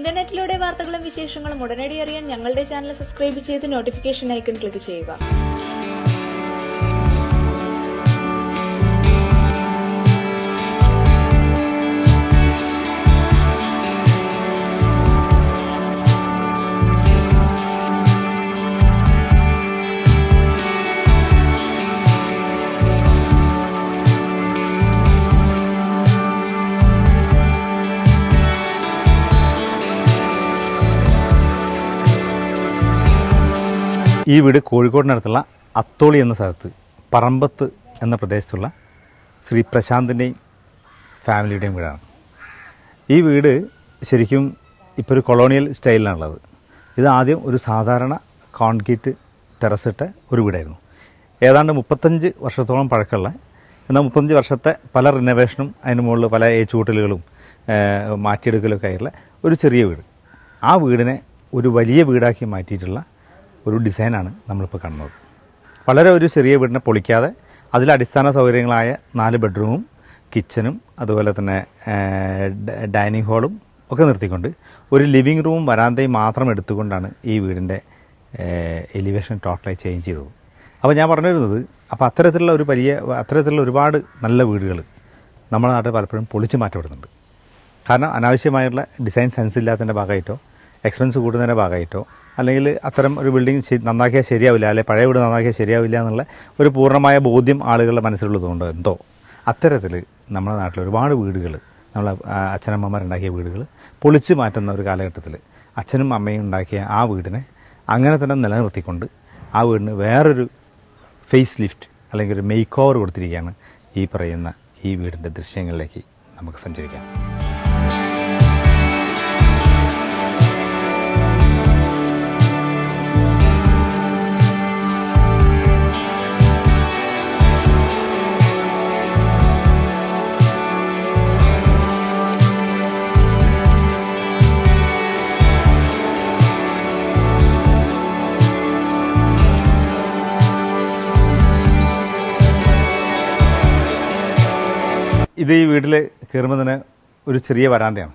ഇന്റർനെറ്റിലൂടെ വാർത്തകളും വിശേഷങ്ങളും ഉടനടി അറിയാൻ ഞങ്ങളുടെ ചാനൽ സബ്സ്ക്രൈബ് ചെയ്ത് നോട്ടിഫിക്കേഷൻ ഐക്കൺ ക്ലിക്ക് ചെയ്യുക ഈ വീട് കോഴിക്കോടിനടുത്തുള്ള അത്തോളി എന്ന സ്ഥലത്ത് പറമ്പത്ത് എന്ന പ്രദേശത്തുള്ള ശ്രീ പ്രശാന്തിൻ്റെയും ഫാമിലിയുടെയും വീടാണ് ഈ വീട് ശരിക്കും ഇപ്പോൾ ഒരു കൊളോണിയൽ സ്റ്റൈലിലാണുള്ളത് ഇത് ആദ്യം ഒരു സാധാരണ കോൺക്രീറ്റ് ടെറസിട്ട ഒരു വീടായിരുന്നു ഏതാണ്ട് മുപ്പത്തഞ്ച് വർഷത്തോളം പഴക്കമുള്ള എന്നാൽ മുപ്പത്തഞ്ച് വർഷത്തെ പല റിനോവേഷനും അതിന് മുകളിൽ പല ഏച്ചുകൂട്ടലുകളും ഏഹ്, മാറ്റിയെടുക്കലൊക്കെ ആയിട്ടുള്ള ഒരു ചെറിയ വീട് ആ വീടിനെ ഒരു വലിയ വീടാക്കി മാറ്റിയിട്ടുള്ള ഒരു ഡിസൈനാണ് നമ്മളിപ്പോൾ കാണുന്നത് വളരെ ഒരു ചെറിയ വീടിനെ പൊളിക്കാതെ അതിൽ അടിസ്ഥാന സൗകര്യങ്ങളായ നാല് ബെഡ്റൂമും കിച്ചനും അതുപോലെ തന്നെ ഏഹ്, ഡ- ഡൈനിങ് ഹാളും ഒക്കെ നിർത്തിക്കൊണ്ട് ഒരു ലിവിങ് റൂമും വരാന്തയും മാത്രം എടുത്തുകൊണ്ടാണ് ഈ വീടിൻ്റെ എലിവേഷൻ ടോട്ടലായി ചേഞ്ച് ചെയ്തത് അപ്പോൾ ഞാൻ പറഞ്ഞു വരുന്നത് അപ്പോൾ അത്തരത്തിലുള്ള ഒരു വലിയ അത്തരത്തിലുള്ള ഒരുപാട് നല്ല വീടുകൾ നമ്മുടെ നാട്ടിൽ പലപ്പോഴും പൊളിച്ചു മാറ്റപ്പെടുന്നുണ്ട് കാരണം അനാവശ്യമായുള്ള ഡിസൈൻ സെൻസ് ഇല്ലാത്തതിൻ്റെ ഭാഗമായിട്ടോ എക്സ്പെൻസ് കൂടുന്നതിൻ്റെ ഭാഗമായിട്ടോ അല്ലെങ്കിൽ അത്തരം ഒരു ബിൽഡിംഗ് ശരി- നന്നാക്കിയാൽ ശരിയാവില്ല അല്ലെങ്കിൽ പഴയ വീട് നന്നാക്കിയാൽ ശരിയാവില്ല എന്നുള്ള ഒരു പൂർണ്ണമായ ബോധ്യം ആളുകളുടെ മനസ്സിലുള്ളതുകൊണ്ട് എന്തോ അത്തരത്തിൽ നമ്മുടെ നാട്ടിൽ ഒരുപാട് വീടുകൾ നമ്മളെ ആ, അച്ഛനമ്മമാരുണ്ടാക്കിയ വീടുകൾ പൊളിച്ചു മാറ്റുന്ന ഒരു കാലഘട്ടത്തിൽ അച്ഛനും അമ്മയും ഉണ്ടാക്കിയ ആ വീടിനെ അങ്ങനെ തന്നെ നിലനിർത്തിക്കൊണ്ട് ആ വീടിന് വേറൊരു ഫേസ് ലിഫ്റ്റ് അല്ലെങ്കിൽ ഒരു മേക്ക് ഓവർ കൊടുത്തിരിക്കുകയാണ് ഈ പറയുന്ന ഈ വീടിൻ്റെ ദൃശ്യങ്ങളിലേക്ക് നമുക്ക് സഞ്ചരിക്കാം ഇത് ഈ വീട്ടിൽ കയറുമ്പോൾ തന്നെ ഒരു ചെറിയ വരാന്തയാണ്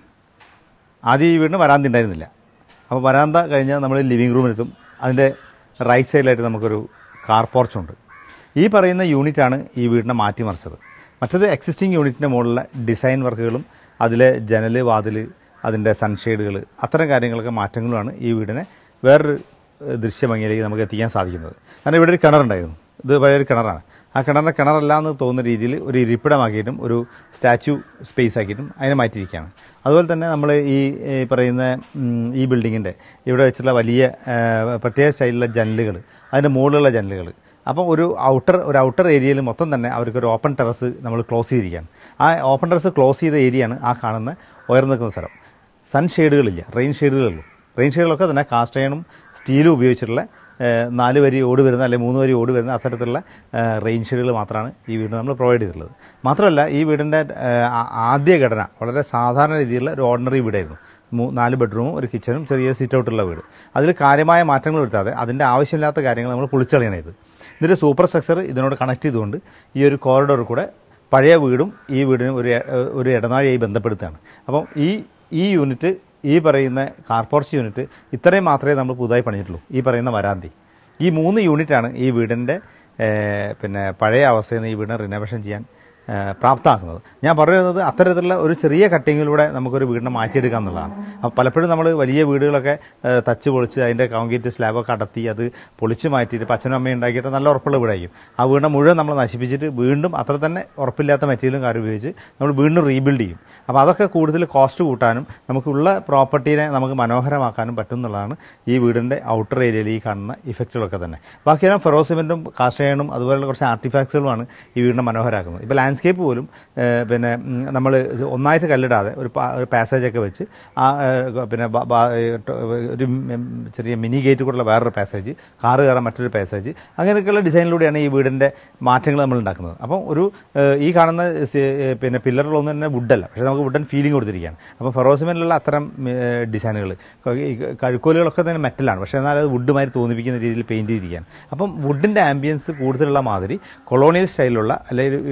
ആദ്യം ഈ വീടിന് വരാന്ത ഉണ്ടായിരുന്നില്ല അപ്പോൾ വരാന്ത കഴിഞ്ഞാൽ നമ്മൾ ലിവിങ് റൂമിലെത്തും അതിൻ്റെ റൈറ്റ് സൈഡിലായിട്ട് നമുക്കൊരു കാർ പോർച്ചുണ്ട് ഈ പറയുന്ന യൂണിറ്റാണ് ഈ വീടിനെ മാറ്റിമറിച്ചത് മറ്റത് എക്സിസ്റ്റിംഗ് യൂണിറ്റിൻ്റെ മുകളിലെ ഡിസൈൻ വർക്കുകളും അതിലെ ജനൽ വാതിൽ അതിൻ്റെ സൺഷെയ്ഡുകൾ അത്തരം കാര്യങ്ങളൊക്കെ മാറ്റങ്ങളുമാണ് ഈ വീടിനെ വേറൊരു ഏഹ്, ദൃശ്യഭംഗിയിലേക്ക് നമുക്ക് എത്തിക്കാൻ സാധിക്കുന്നത് കാരണം ഇവിടെ ഒരു കിണറുണ്ടായിരുന്നു ഇത് പഴയൊരു കിണറാണ് ആ കിണറിനെ കിണറല്ല എന്ന് തോന്നുന്ന രീതിയിൽ ഒരു ഇരിപ്പിടമാക്കിയിട്ടും ഒരു സ്റ്റാച്യു സ്പേസ് ആക്കിയിട്ടും അതിനെ മാറ്റിയിരിക്കുകയാണ് അതുപോലെ തന്നെ നമ്മൾ ഈ ഈ പറയുന്ന ഉം, ഈ ബിൽഡിങ്ങിൻ്റെ ഇവിടെ വെച്ചുള്ള വലിയ ആ, പ്രത്യേക സ്റ്റൈലിലുള്ള ജനലുകൾ അതിൻ്റെ മുകളിലുള്ള ജനലുകൾ അപ്പം ഒരു ഔട്ടർ ഒരു ഔട്ടർ ഏരിയയിൽ മൊത്തം തന്നെ അവർക്ക് ഒരു ഓപ്പൺ ടെറസ് നമ്മൾ ക്ലോസ് ചെയ്തിരിക്കുകയാണ് ആ ഓപ്പൺ ടെറസ് ക്ലോസ് ചെയ്ത ഏരിയയാണ് ആ കാണുന്ന ഉയർന്നു നിൽക്കുന്ന സ്ഥലം സൺ ഷെയ്ഡുകളില്ല റെയിൻ ഷെയ്ഡുകളുള്ളൂ റെയിൻ ഷെയ്ഡുകളൊക്കെ തന്നെ കാസ്റ്റ് അയണും സ്റ്റീലും ഉപയോഗിച്ചിട്ടുള്ള ഏഹ്, നാല് വരി ഓട് വരുന്ന അല്ലെങ്കിൽ മൂന്ന് വരി ഓട് വരുന്ന അത്തരത്തിലുള്ള ഏഹ്, റെയിൻ ഷെയ്ഡുകൾ മാത്രമാണ് ഈ വീടിന് നമ്മൾ പ്രൊവൈഡ് ചെയ്തിട്ടുള്ളത് മാത്രമല്ല ഈ വീടിൻ്റെ ഏഹ്, ആ- ആദ്യ ഘടന വളരെ സാധാരണ രീതിയിലുള്ള ഒരു ഓർഡിനറി വീടായിരുന്നു മൂ നാല് ബെഡ്റൂമും ഒരു കിച്ചണും ചെറിയ സീറ്റ് ഔട്ടുള്ള വീട് അതിൽ കാര്യമായ മാറ്റങ്ങൾ വരുത്താതെ അതിൻ്റെ ആവശ്യമില്ലാത്ത കാര്യങ്ങൾ നമ്മൾ പൊളിച്ചളയണം ഇത് ഇതിൻ്റെ സൂപ്പർ സ്ട്രക്ചർ ഇതിനോട് കണക്ട് ചെയ്തുകൊണ്ട് ഈ ഒരു കോറിഡോർ കൂടെ പഴയ വീടും ഈ വീടിനും ഒരു എ- ഒരു ഇടനാഴിയായി ബന്ധപ്പെടുത്തുകയാണ് അപ്പം ഈ ഈ യൂണിറ്റ് ഈ പറയുന്ന കാർപോർച്ച് യൂണിറ്റ് ഇത്രയും മാത്രമേ നമ്മൾ പുതുതായി പണിഞ്ഞിട്ടുള്ളൂ ഈ പറയുന്ന വരാന്തി ഈ മൂന്ന് യൂണിറ്റാണ് ഈ വീടിൻ്റെ ഏഹ്, പിന്നെ പഴയ അവസ്ഥയിൽ നിന്ന് ഈ വീടിനെ റിനോവേഷൻ ചെയ്യാൻ ഏഹ്, പ്രാപ്തമാക്കുന്നത് ഞാൻ പറയുന്നത് അത്തരത്തിലുള്ള ഒരു ചെറിയ കട്ടിങ്ങിലൂടെ നമുക്കൊരു വീടിനെ മാറ്റിയെടുക്കുക എന്നുള്ളതാണ് അപ്പോൾ പലപ്പോഴും നമ്മൾ വലിയ വീടുകളൊക്കെ ഏഹ്, തച്ച് പൊളിച്ച് അതിൻ്റെ കോൺക്രീറ്റ് സ്ലാബൊക്കെ അടത്തി അത് പൊളിച്ച് മാറ്റിയിട്ട് ഇപ്പം അച്ഛനും അമ്മയും ഉണ്ടാക്കിയിട്ട് നല്ല ഉറപ്പുള്ള വീടായിരിക്കും ആ വീടിനെ മുഴുവൻ നമ്മൾ നശിപ്പിച്ചിട്ട് വീണ്ടും അത്ര തന്നെ ഉറപ്പില്ലാത്ത മെറ്റീരിയലും കാര്യം ഉപയോഗിച്ച് നമ്മൾ വീണ്ടും റീബിൽഡ് ചെയ്യും അപ്പോൾ അതൊക്കെ കൂടുതൽ കോസ്റ്റ് കൂട്ടാനും നമുക്കുള്ള പ്രോപ്പർട്ടീനെ നമുക്ക് മനോഹരമാക്കാനും പറ്റും എന്നുള്ളതാണ് ഈ വീടിൻ്റെ ഔട്ടർ ഏരിയയിൽ ഈ കാണുന്ന ഇഫക്റ്റുകളൊക്കെ തന്നെ ബാക്കിയെല്ലാം ഫെറോസിമെൻറ്റും കാസ്റ്റയണും അതുപോലുള്ള കുറച്ച് ആർട്ടിഫാക്ട്സുകളുമാണ് ഈ വീടിനെ മനോഹരമാക്കുന്നത് ഇപ്പോൾ ലാൻഡ്സ്കേപ്പ് പോലും ഏഹ്, പിന്നെ നമ്മൾ ഒന്നായിട്ട് കല്ലിടാതെ ഒരു പാ- ഒരു പാസേജൊക്കെ വെച്ച് ആ ഏഹ്, പിന്നെ ബ- ബ- ഏഹ്, ട- ഒരു ഉം, ചെറിയ മിനി ഗേറ്റ് കൂടെയുള്ള വേറൊരു പാസേജ് കാറ് കയറാൻ മറ്റൊരു പാസേജ് അങ്ങനെയൊക്കെയുള്ള ഡിസൈനിലൂടെയാണ് ഈ വീടിൻ്റെ മാറ്റങ്ങൾ നമ്മൾ ഉണ്ടാക്കുന്നത് അപ്പം ഒരു ഏഹ്, ഈ കാണുന്ന സി- ഏഹ്, പിന്നെ പില്ലറുകളൊന്നും തന്നെ വുഡല്ല പക്ഷേ നമുക്ക് വുഡൻ ഫീലിംഗ് കൊടുത്തിരിക്കുകയാണ് അപ്പോൾ ഫെറോസിമെന്റിലുള്ള അത്തരം ഡിസൈനുകൾ കഴുക്കോലുകളൊക്കെ തന്നെ മെറ്റലാണ് പക്ഷേ എന്നാൽ അത് വുഡുമായി തോന്നിപ്പിക്കുന്ന രീതിയിൽ പെയിൻറ് ചെയ്തിരിക്കുകയാണ് അപ്പം വുഡിൻ്റെ ആംബിയൻസ് കൂടുതലുള്ള മാതിരി കൊളോണിയൽ സ്റ്റൈലിലുള്ള അല്ലെങ്കിൽ ഏഹ്,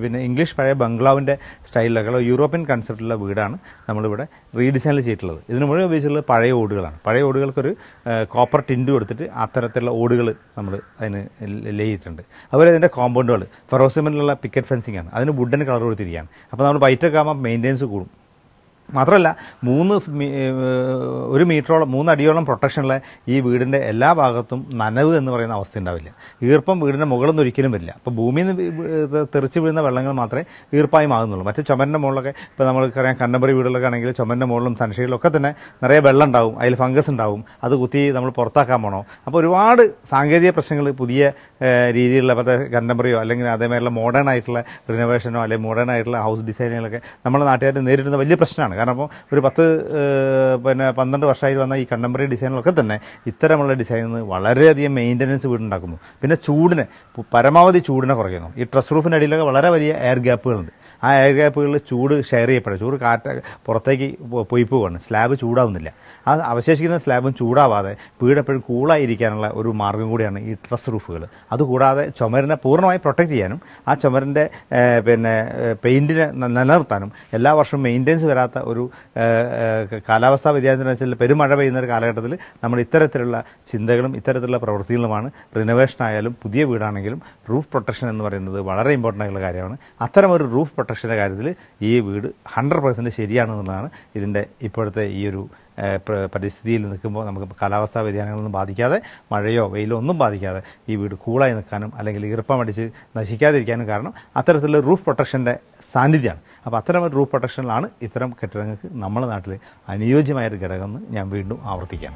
പിന്നെ ഇംഗ്ലീഷ് പഴയ ബംഗ്ലാവിൻ്റെ സ്റ്റൈലിലൊക്കെയുള്ള യൂറോപ്യൻ കൺസെപ്റ്റിലുള്ള വീടാണ് നമ്മളിവിടെ റീഡിസൈനിൽ ചെയ്തിട്ടുള്ളത് ഇതിന് മുഴുവൻ ഉപയോഗിച്ചിട്ടുള്ളത് പഴയ ഓടുകളാണ് പഴയ ഓടുകൾക്കൊരു കോപ്പർ ടിൻഡ് കൊടുത്തിട്ട് അത്തരത്തിലുള്ള ഓടുകൾ നമ്മൾ അതിന് ലേയിട്ടുണ്ട് അതുപോലെ ഇതിൻ്റെ കോമ്പൗണ്ടുകൾ ഫെറോസിമെൻറ്റിലുള്ള പിക്കറ്റ് ഫെൻസിങ് ആണ് അതിന് വുഡൻ കളർ കൊടുത്തിരിക്കുകയാണ് അപ്പോൾ നമ്മൾ വൈറ്റൊക്കെ ആകുമ്പോൾ മെയിൻ്റെനൻസ് കൂടും മാത്രമല്ല മൂന്ന് മീ- ഏഹ് ഒരു മീറ്ററോളം മൂന്ന് അടിയോളം പ്രൊട്ടക്ഷനുള്ള ഈ വീടിൻ്റെ എല്ലാ ഭാഗത്തും നനവ് എന്ന് പറയുന്ന അവസ്ഥ ഉണ്ടാവില്ല ഈർപ്പം വീടിൻ്റെ മുകളിൽ നിന്ന് ഒരിക്കലും വരില്ല അപ്പോൾ ഭൂമിയിൽ നിന്ന് വീ- ഇത് തെറിച്ച് വീഴുന്ന വെള്ളങ്ങൾ മാത്രമേ ഈർപ്പായി മാറുന്നുള്ളൂ മറ്റു ചുമരിൻ്റെ മുകളിലൊക്കെ ഇപ്പോൾ നമ്മൾക്കറിയാം കണ്ടംപററി വീടുകളൊക്കെ ആണെങ്കിൽ ചുമരിൻ്റെ മുകളിലും സൺഷെയ്ഡിലും ഒക്കെ തന്നെ നിറയെ വെള്ളം ഉണ്ടാവും അതിൽ ഫംഗസ് ഉണ്ടാവും അത് കുത്തി നമ്മൾ പുറത്താക്കാൻ പോകണോ അപ്പോൾ ഒരുപാട് സാങ്കേതിക പ്രശ്നങ്ങൾ പുതിയ ഏഹ് രീതിയിലുള്ള ഇപ്പോഴത്തെ കണ്ടംപററിയോ അല്ലെങ്കിൽ അതേമാതിരിയുള്ള മോഡേൺ ആയിട്ടുള്ള റിനോവേഷനോ അല്ലെങ്കിൽ മോഡേൺ ആയിട്ടുള്ള ഹൗസ് ഡിസൈനുകളൊക്കെ നമ്മുടെ നാട്ടുകാർ നേരിടുന്ന വലിയ പ്രശ്നമാണ് കാരണം അപ്പോൾ ഒരു പത്ത് ഏഹ് പിന്നെ പന്ത്രണ്ട് വർഷമായി വന്ന ഈ കണ്ടംപററി ഡിസൈനുകളൊക്കെ തന്നെ ഇത്തരമുള്ള ഡിസൈനിൽ നിന്ന് വളരെയധികം മെയിൻ്റനൻസ് വീടുണ്ടാക്കുന്നു പിന്നെ ചൂടിനെ പു- പരമാവധി ചൂടിനെ കുറയ്ക്കുന്നു ഈ ട്രസ് റൂഫിൻ്റെ അടിയിലൊക്കെ വളരെ വലിയ എയർ ഗ്യാപ്പുകളുണ്ട് ആ എയർ ഗ്യാപ്പുകളിൽ ചൂട് ഷെയർ ചെയ്യപ്പെടും ചൂട് കാറ്റ് പുറത്തേക്ക് പോ- പോയി പോവുകയാണ് സ്ലാബ് ചൂടാവുന്നില്ല ആ അവശേഷിക്കുന്ന സ്ലാബും ചൂടാവാതെ വീട് എപ്പോഴും കൂളായിരിക്കാനുള്ള ഒരു മാർഗ്ഗം കൂടിയാണ് ഈ ട്രസ് റൂഫുകൾ അതുകൂടാതെ ചുമരിനെ പൂർണ്ണമായി പ്രൊട്ടക്റ്റ് ചെയ്യാനും ആ ചുമരിൻ്റെ ഏഹ്, പിന്നെ ഏഹ്, പെയിൻറ്റിനെ ന- നിലനിർത്താനും എല്ലാ വർഷവും മെയിൻ്റെനൻസ് വരാത്ത ഒരു ഏഹ്, ഏഹ്, കാലാവസ്ഥാ വ്യതിയാനത്തിനനുസരിച്ച് പെരുമഴ പെയ്യുന്ന ഒരു കാലഘട്ടത്തിൽ നമ്മൾ ഇത്തരത്തിലുള്ള ചിന്തകളും ഇത്തരത്തിലുള്ള പ്രവൃത്തികളുമാണ് റിനോവേഷൻ ആയാലും പുതിയ വീടാണെങ്കിലും റൂഫ് പ്രൊട്ടക്ഷൻ എന്ന് പറയുന്നത് വളരെ ഇമ്പോർട്ടൻ്റ് ആയിട്ടുള്ള കാര്യമാണ് അത്തരം ഒരു റൂഫ് പ്രൊട്ടക്ഷൻ്റെ കാര്യത്തിൽ ഈ വീട് ഹൺഡ്രഡ് പെർസെൻറ്റ് ശരിയാണെന്നുള്ളതാണ് ഇതിൻ്റെ ഇപ്പോഴത്തെ ഈ ഒരു ഏഹ്, പ്ര- പരിസ്ഥിതിയിൽ നിൽക്കുമ്പോൾ നമുക്ക് കാലാവസ്ഥാ വ്യതിയാനങ്ങളൊന്നും ബാധിക്കാതെ മഴയോ വെയിലോ ഒന്നും ബാധിക്കാതെ ഈ വീട് കൂളായി നിൽക്കാനും അല്ലെങ്കിൽ ഈർപ്പമടിച്ച് നശിക്കാതിരിക്കാനും കാരണം അത്തരത്തിലുള്ള റൂഫ് പ്രൊട്ടക്ഷൻ്റെ സാന്നിധ്യമാണ് അപ്പോൾ അത്തരം ഒരു റൂഫ് പ്രൊട്ടക്ഷനിലാണ് ഇത്തരം കെട്ടിടങ്ങൾക്ക് നമ്മുടെ നാട്ടിൽ അനുയോജ്യമായൊരു ഘടകമെന്ന് ഞാൻ വീണ്ടും ആവർത്തിക്കുകയാണ്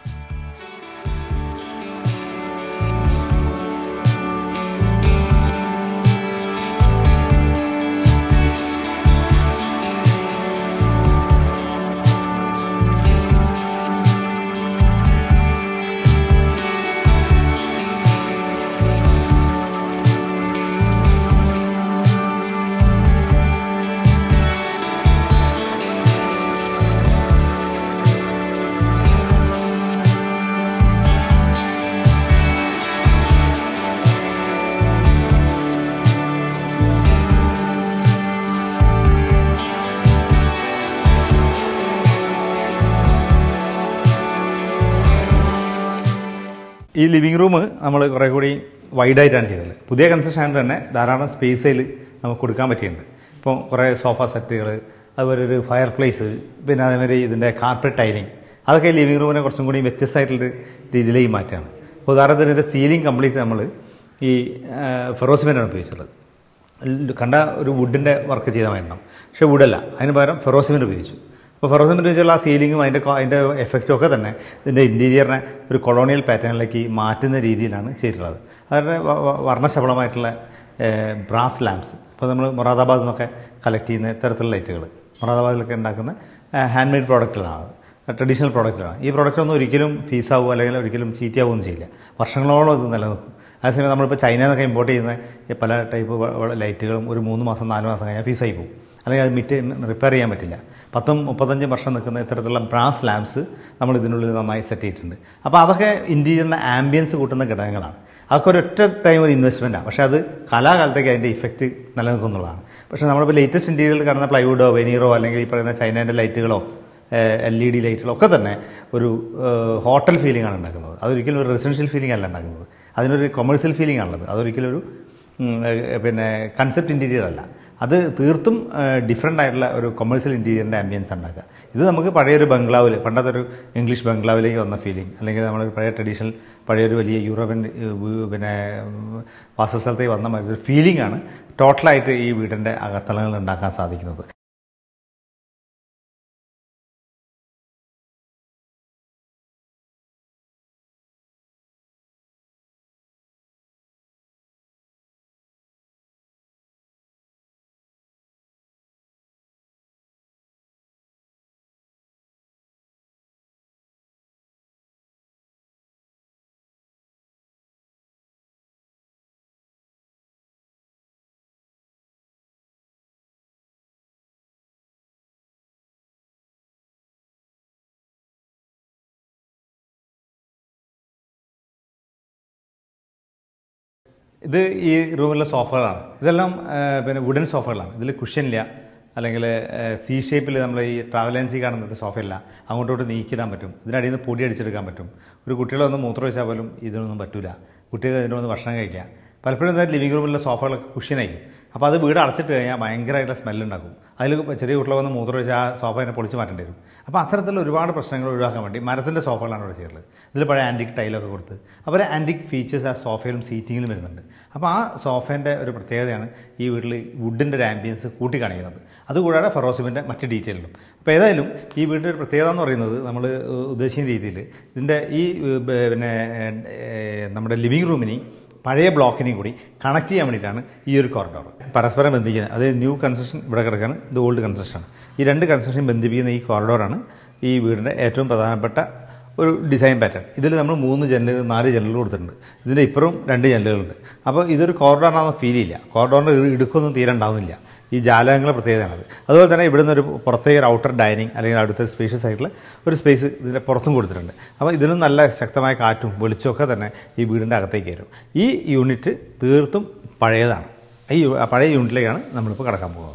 ഈ ലിവിങ് റൂം നമ്മൾ കുറേ കൂടി വൈഡായിട്ടാണ് ചെയ്തത് പുതിയ കൺസ്ട്രക്ഷൻ ആയതുകൊണ്ട് തന്നെ ധാരാളം സ്പേസിൽ നമുക്ക് കൊടുക്കാൻ പറ്റിയിട്ടുണ്ട് ഇപ്പോൾ കുറേ സോഫ സെറ്റുകൾ അതുപോലെ ഒരു ഫയർ പ്ലേസ് പിന്നെ അതേമാതിരി ഇതിൻ്റെ കാർപ്പറ്റ് ടൈലിംഗ് അതൊക്കെ ലിവിങ് റൂമിനെ കുറച്ചും കൂടി വ്യത്യസ്തമായിട്ടുള്ള രീതിയിലേക്ക് മാറ്റുകയാണ് അപ്പോൾ ഉദാഹരണത്തിന് ഇതിൻ്റെ സീലിംഗ് കംപ്ലീറ്റ് നമ്മൾ ഈ ഫെറോസിമെൻ്റാണ് ഉപയോഗിച്ചിട്ടുള്ളത് ൽ- കണ്ട ഒരു വുഡിൻ്റെ വർക്ക് ചെയ്താൽ വേണം പക്ഷേ വുഡല്ല അതിന് പകരം ഫെറോസിമെൻ്റ് ഉപയോഗിച്ചു അപ്പോൾ ഫെറോസിമെൻ്റ് വെച്ചുള്ള ആ സീലിങ്ങും അതിൻ്റെ കൊ- അതിൻ്റെ എഫക്റ്റും ഒക്കെ തന്നെ ഇതിൻ്റെ ഇൻറ്റീരിയറിനെ ഒരു കൊളോണിയൽ പാറ്റേണിലേക്ക് മാറ്റുന്ന രീതിയിലാണ് ചെയ്തിട്ടുള്ളത് അതിൻ്റെ വ- വ- വർണ്ണശബളമായിട്ടുള്ള ബ്രാസ് ലാംപ്സ് ഇപ്പോൾ നമ്മൾ മൊറാദാബാദിൽ നിന്നൊക്കെ കളക്ട് ചെയ്യുന്ന ഇത്തരത്തിലുള്ള ലൈറ്റുകൾ മൊറാദാബാദിലൊക്കെ ഉണ്ടാക്കുന്ന ഹാൻഡ് മെയ്ഡ് പ്രോഡക്റ്റുകളാണ് അത് ട്രഡീഷണൽ പ്രോഡക്റ്റുകളാണ് ഈ പ്രോഡക്റ്റൊന്നും ഒരിക്കലും ഫീസാവുമോ അല്ലെങ്കിൽ ഒരിക്കലും ചീത്തയാവുകയും ചെയ്യില്ല വർഷങ്ങളോളം ഇത് നിലനിൽക്കും അതേസമയം നമ്മളിപ്പോൾ ചൈനയിൽ നിന്നൊക്കെ ഇമ്പോർട്ട് ചെയ്യുന്ന ഈ പല ടൈപ്പ് വ- വ- ലൈറ്റുകളും ഒരു മൂന്ന് മാസം നാല് മാസം കഴിഞ്ഞാൽ ഫീസായി പോകും അല്ലെങ്കിൽ അത് മിറ്റ് റിപ്പയർ ചെയ്യാൻ പറ്റില്ല പത്തും മുപ്പത്തഞ്ചും വർഷം നിൽക്കുന്ന ഇത്തരത്തിലുള്ള ബ്രാസ് ലാംപ്സ് നമ്മൾ ഇതിനുള്ളിൽ നന്നായി സെറ്റ് ചെയ്തിട്ടുണ്ട് അപ്പോൾ അതൊക്കെ ഇൻറ്റീരിയറിൻ്റെ ആംബിയൻസ് കൂട്ടുന്ന ഘടകങ്ങളാണ് അതൊക്കെ ഒരൊറ്റ ടൈം ഒരു ഇൻവെസ്റ്റ്മെൻറ്റാണ് പക്ഷേ അത് കലാകാലത്തേക്ക് അതിൻ്റെ ഇഫക്റ്റ് നിലനിൽക്കുന്നുള്ളതാണ് പക്ഷേ നമ്മളിപ്പോൾ ലേറ്റസ്റ്റ് ഇൻറ്റീരിയറിൽ കാണുന്ന പ്ലൈവുഡോ വെനീറോ അല്ലെങ്കിൽ ഈ പറയുന്ന ചൈനേൻ്റെ ലൈറ്റുകളോ എൽ ഇ ഡി ലൈറ്റുകളോ ഒക്കെ തന്നെ ഒരു ഹോട്ടൽ ഫീലിംഗ് ആണ് ഉണ്ടാക്കുന്നത് അതൊരിക്കലും ഒരു റെസിഡൻഷ്യൽ ഫീലിംഗ് അല്ല ഉണ്ടാക്കുന്നത് അതിനൊരു കൊമേഴ്സ്യൽ ഫീലിംഗ് ആണുള്ളത് അതൊരിക്കലും ഒരു ഉം, ഏഹ്, പിന്നെ കൺസെപ്റ്റ് ഇൻറ്റീരിയർ അല്ല അത് തീർത്തും ഡിഫറെൻ്റ് ആയിട്ടുള്ള ഒരു കൊമേഴ്സ്യൽ ഇൻറ്റീരിയറിൻ്റെ ആംബിയൻസ് ഉണ്ടാക്കുക ഇത് നമുക്ക് പഴയൊരു ബംഗ്ലാവിൽ പണ്ടത്തെ ഒരു ഇംഗ്ലീഷ് ബംഗ്ലാവിലേക്ക് വന്ന ഫീലിംഗ് അല്ലെങ്കിൽ നമ്മൾ പഴയ ട്രഡീഷണൽ പഴയൊരു വലിയ യൂറോപ്യൻ ഏഹ്, വീ- പിന്നെ ഉം, വാസസ്ഥലത്തേക്ക് വന്ന മാതിരി ഒരു ഫീലിംഗ് ആണ് ടോട്ടലായിട്ട് ഈ വീടിൻ്റെ അകത്തളങ്ങൾ ഉണ്ടാക്കാൻ സാധിക്കുന്നത് ഇത് ഈ റൂമിലെ സോഫകളാണ് ഇതെല്ലാം ആ, പിന്നെ വുഡൻ സോഫകളാണ് ഇതിൽ കുഷ്യനില്ല അല്ലെങ്കിൽ സി ഷേപ്പിൽ നമ്മൾ ഈ ട്രാവൽ ഏജൻസി കാണുന്നത് സോഫയില്ല അങ്ങോട്ടോട്ട് നീക്കിടാൻ പറ്റും ഇതിനടിയിൽ നിന്ന് പൊടി അടിച്ചെടുക്കാൻ പറ്റും ഒരു കുട്ടികളെ ഒന്ന് മൂത്രം ഒഴിച്ചാൽ പോലും ഇതിനൊന്നും പറ്റില്ല കുട്ടികൾ ഇതിൻ്റെ ഒന്ന് ഭക്ഷണം കഴിക്കാം പലപ്പോഴും എന്താ ലിവിംഗ് റൂമിലെ സോഫകളൊക്കെ കുഷ്യനായിരിക്കും അപ്പോൾ അത് വീട് അടച്ചിട്ട് കഴിഞ്ഞാൽ ഭയങ്കരമായിട്ടുള്ള സ്മെല്ലുണ്ടാക്കും അതിൽ ചെറിയ കുട്ടികളെ വന്ന് മൂത്രം ഒഴിച്ചാൽ ആ സോഫ തന്നെ പൊളിച്ച് മാറ്റേണ്ടി വരും അപ്പോൾ അത്തരത്തിലുള്ള ഒരുപാട് പ്രശ്നങ്ങൾ ഒഴിവാക്കാൻ വേണ്ടി മരത്തിൻ്റെ സോഫകളാണ് ഇവിടെ ചെയ്യുന്നത് ഇതിൽ പഴയ ആൻറ്റിക് ടൈലൊക്കെ കൊടുത്ത് അവർ ആൻറ്റിക് ഫീച്ചേഴ്സ് ആ സോഫയിലും സീറ്റിങ്ങിലും വരുന്നുണ്ട് അപ്പോൾ ആ സോഫേൻ്റെ ഒരു പ്രത്യേകതയാണ് ഈ വീട്ടിൽ വുഡിൻ്റെ ഒരു ആംബിയൻസ് കൂട്ടി കാണിക്കുന്നത് അതുകൂടാതെ ഫെറോസിമിൻ്റെ മറ്റ് ഡീറ്റെയിലും അപ്പോൾ ഏതായാലും ഈ വീടിൻ്റെ ഒരു പ്രത്യേകത എന്ന് പറയുന്നത് നമ്മൾ ഉദ്ദേശിക്കുന്ന രീതിയിൽ ഇതിൻ്റെ ഈ ഏഹ്, പിന്നെ ഏഹ്, നമ്മുടെ ലിവിങ് റൂമിനെയും പഴയ ബ്ലോക്കിനെയും കൂടി കണക്ട് ചെയ്യാൻ വേണ്ടിയിട്ടാണ് ഈ ഒരു കോറിഡോർ പരസ്പരം ബന്ധിക്കുന്നത് അത് ന്യൂ കൺസ്ട്രക്ഷൻ ഇവിടെ കിടക്കുകയാണ് ഇത് ഓൾഡ് കൺസ്ട്രക്ഷൻ ഈ രണ്ട് കൺസ്ട്രക്ഷൻ ബന്ധിപ്പിക്കുന്ന ഈ കോറിഡോറാണ് ഈ വീടിൻ്റെ ഏറ്റവും പ്രധാനപ്പെട്ട ഒരു ഡിസൈൻ പാറ്റേൺ ഇതിൽ നമ്മൾ മൂന്ന് ജനലുകൾ നാല് ജനലുകൾ കൊടുത്തിട്ടുണ്ട് ഇതിൻ്റെ ഇപ്പുറവും രണ്ട് ജനലുകളുണ്ട് അപ്പോൾ ഇതൊരു കോറിഡോറാണെന്ന് ഫീൽ ചെയ്യില്ല കോറിഡോറിൻ്റെ ഇടുക്കൊന്നും തീരെ ഉണ്ടാവുന്നില്ല ഈ ജാലകങ്ങളുടെ പ്രത്യേകതയാണത് അതുപോലെ തന്നെ ഇവിടുന്ന് ഒരു പുറത്തേക്ക് ഒരു ഔട്ടർ ഡൈനിങ് അല്ലെങ്കിൽ അവിടുത്തെ സ്പേഷ്യസ് ആയിട്ടുള്ള ഒരു സ്പേസ് ഇതിൻ്റെ പുറത്തും കൊടുത്തിട്ടുണ്ട് അപ്പോൾ ഇതിനും നല്ല ശക്തമായ കാറ്റും വെളിച്ചമൊക്കെ തന്നെ ഈ വീടിൻ്റെ അകത്തേക്ക് വരും ഈ യൂണിറ്റ് തീർത്തും പഴയതാണ് ഈ യു- ആ പഴയ യൂണിറ്റിലേക്കാണ് നമ്മളിപ്പോൾ കടക്കാൻ പോകുന്നത്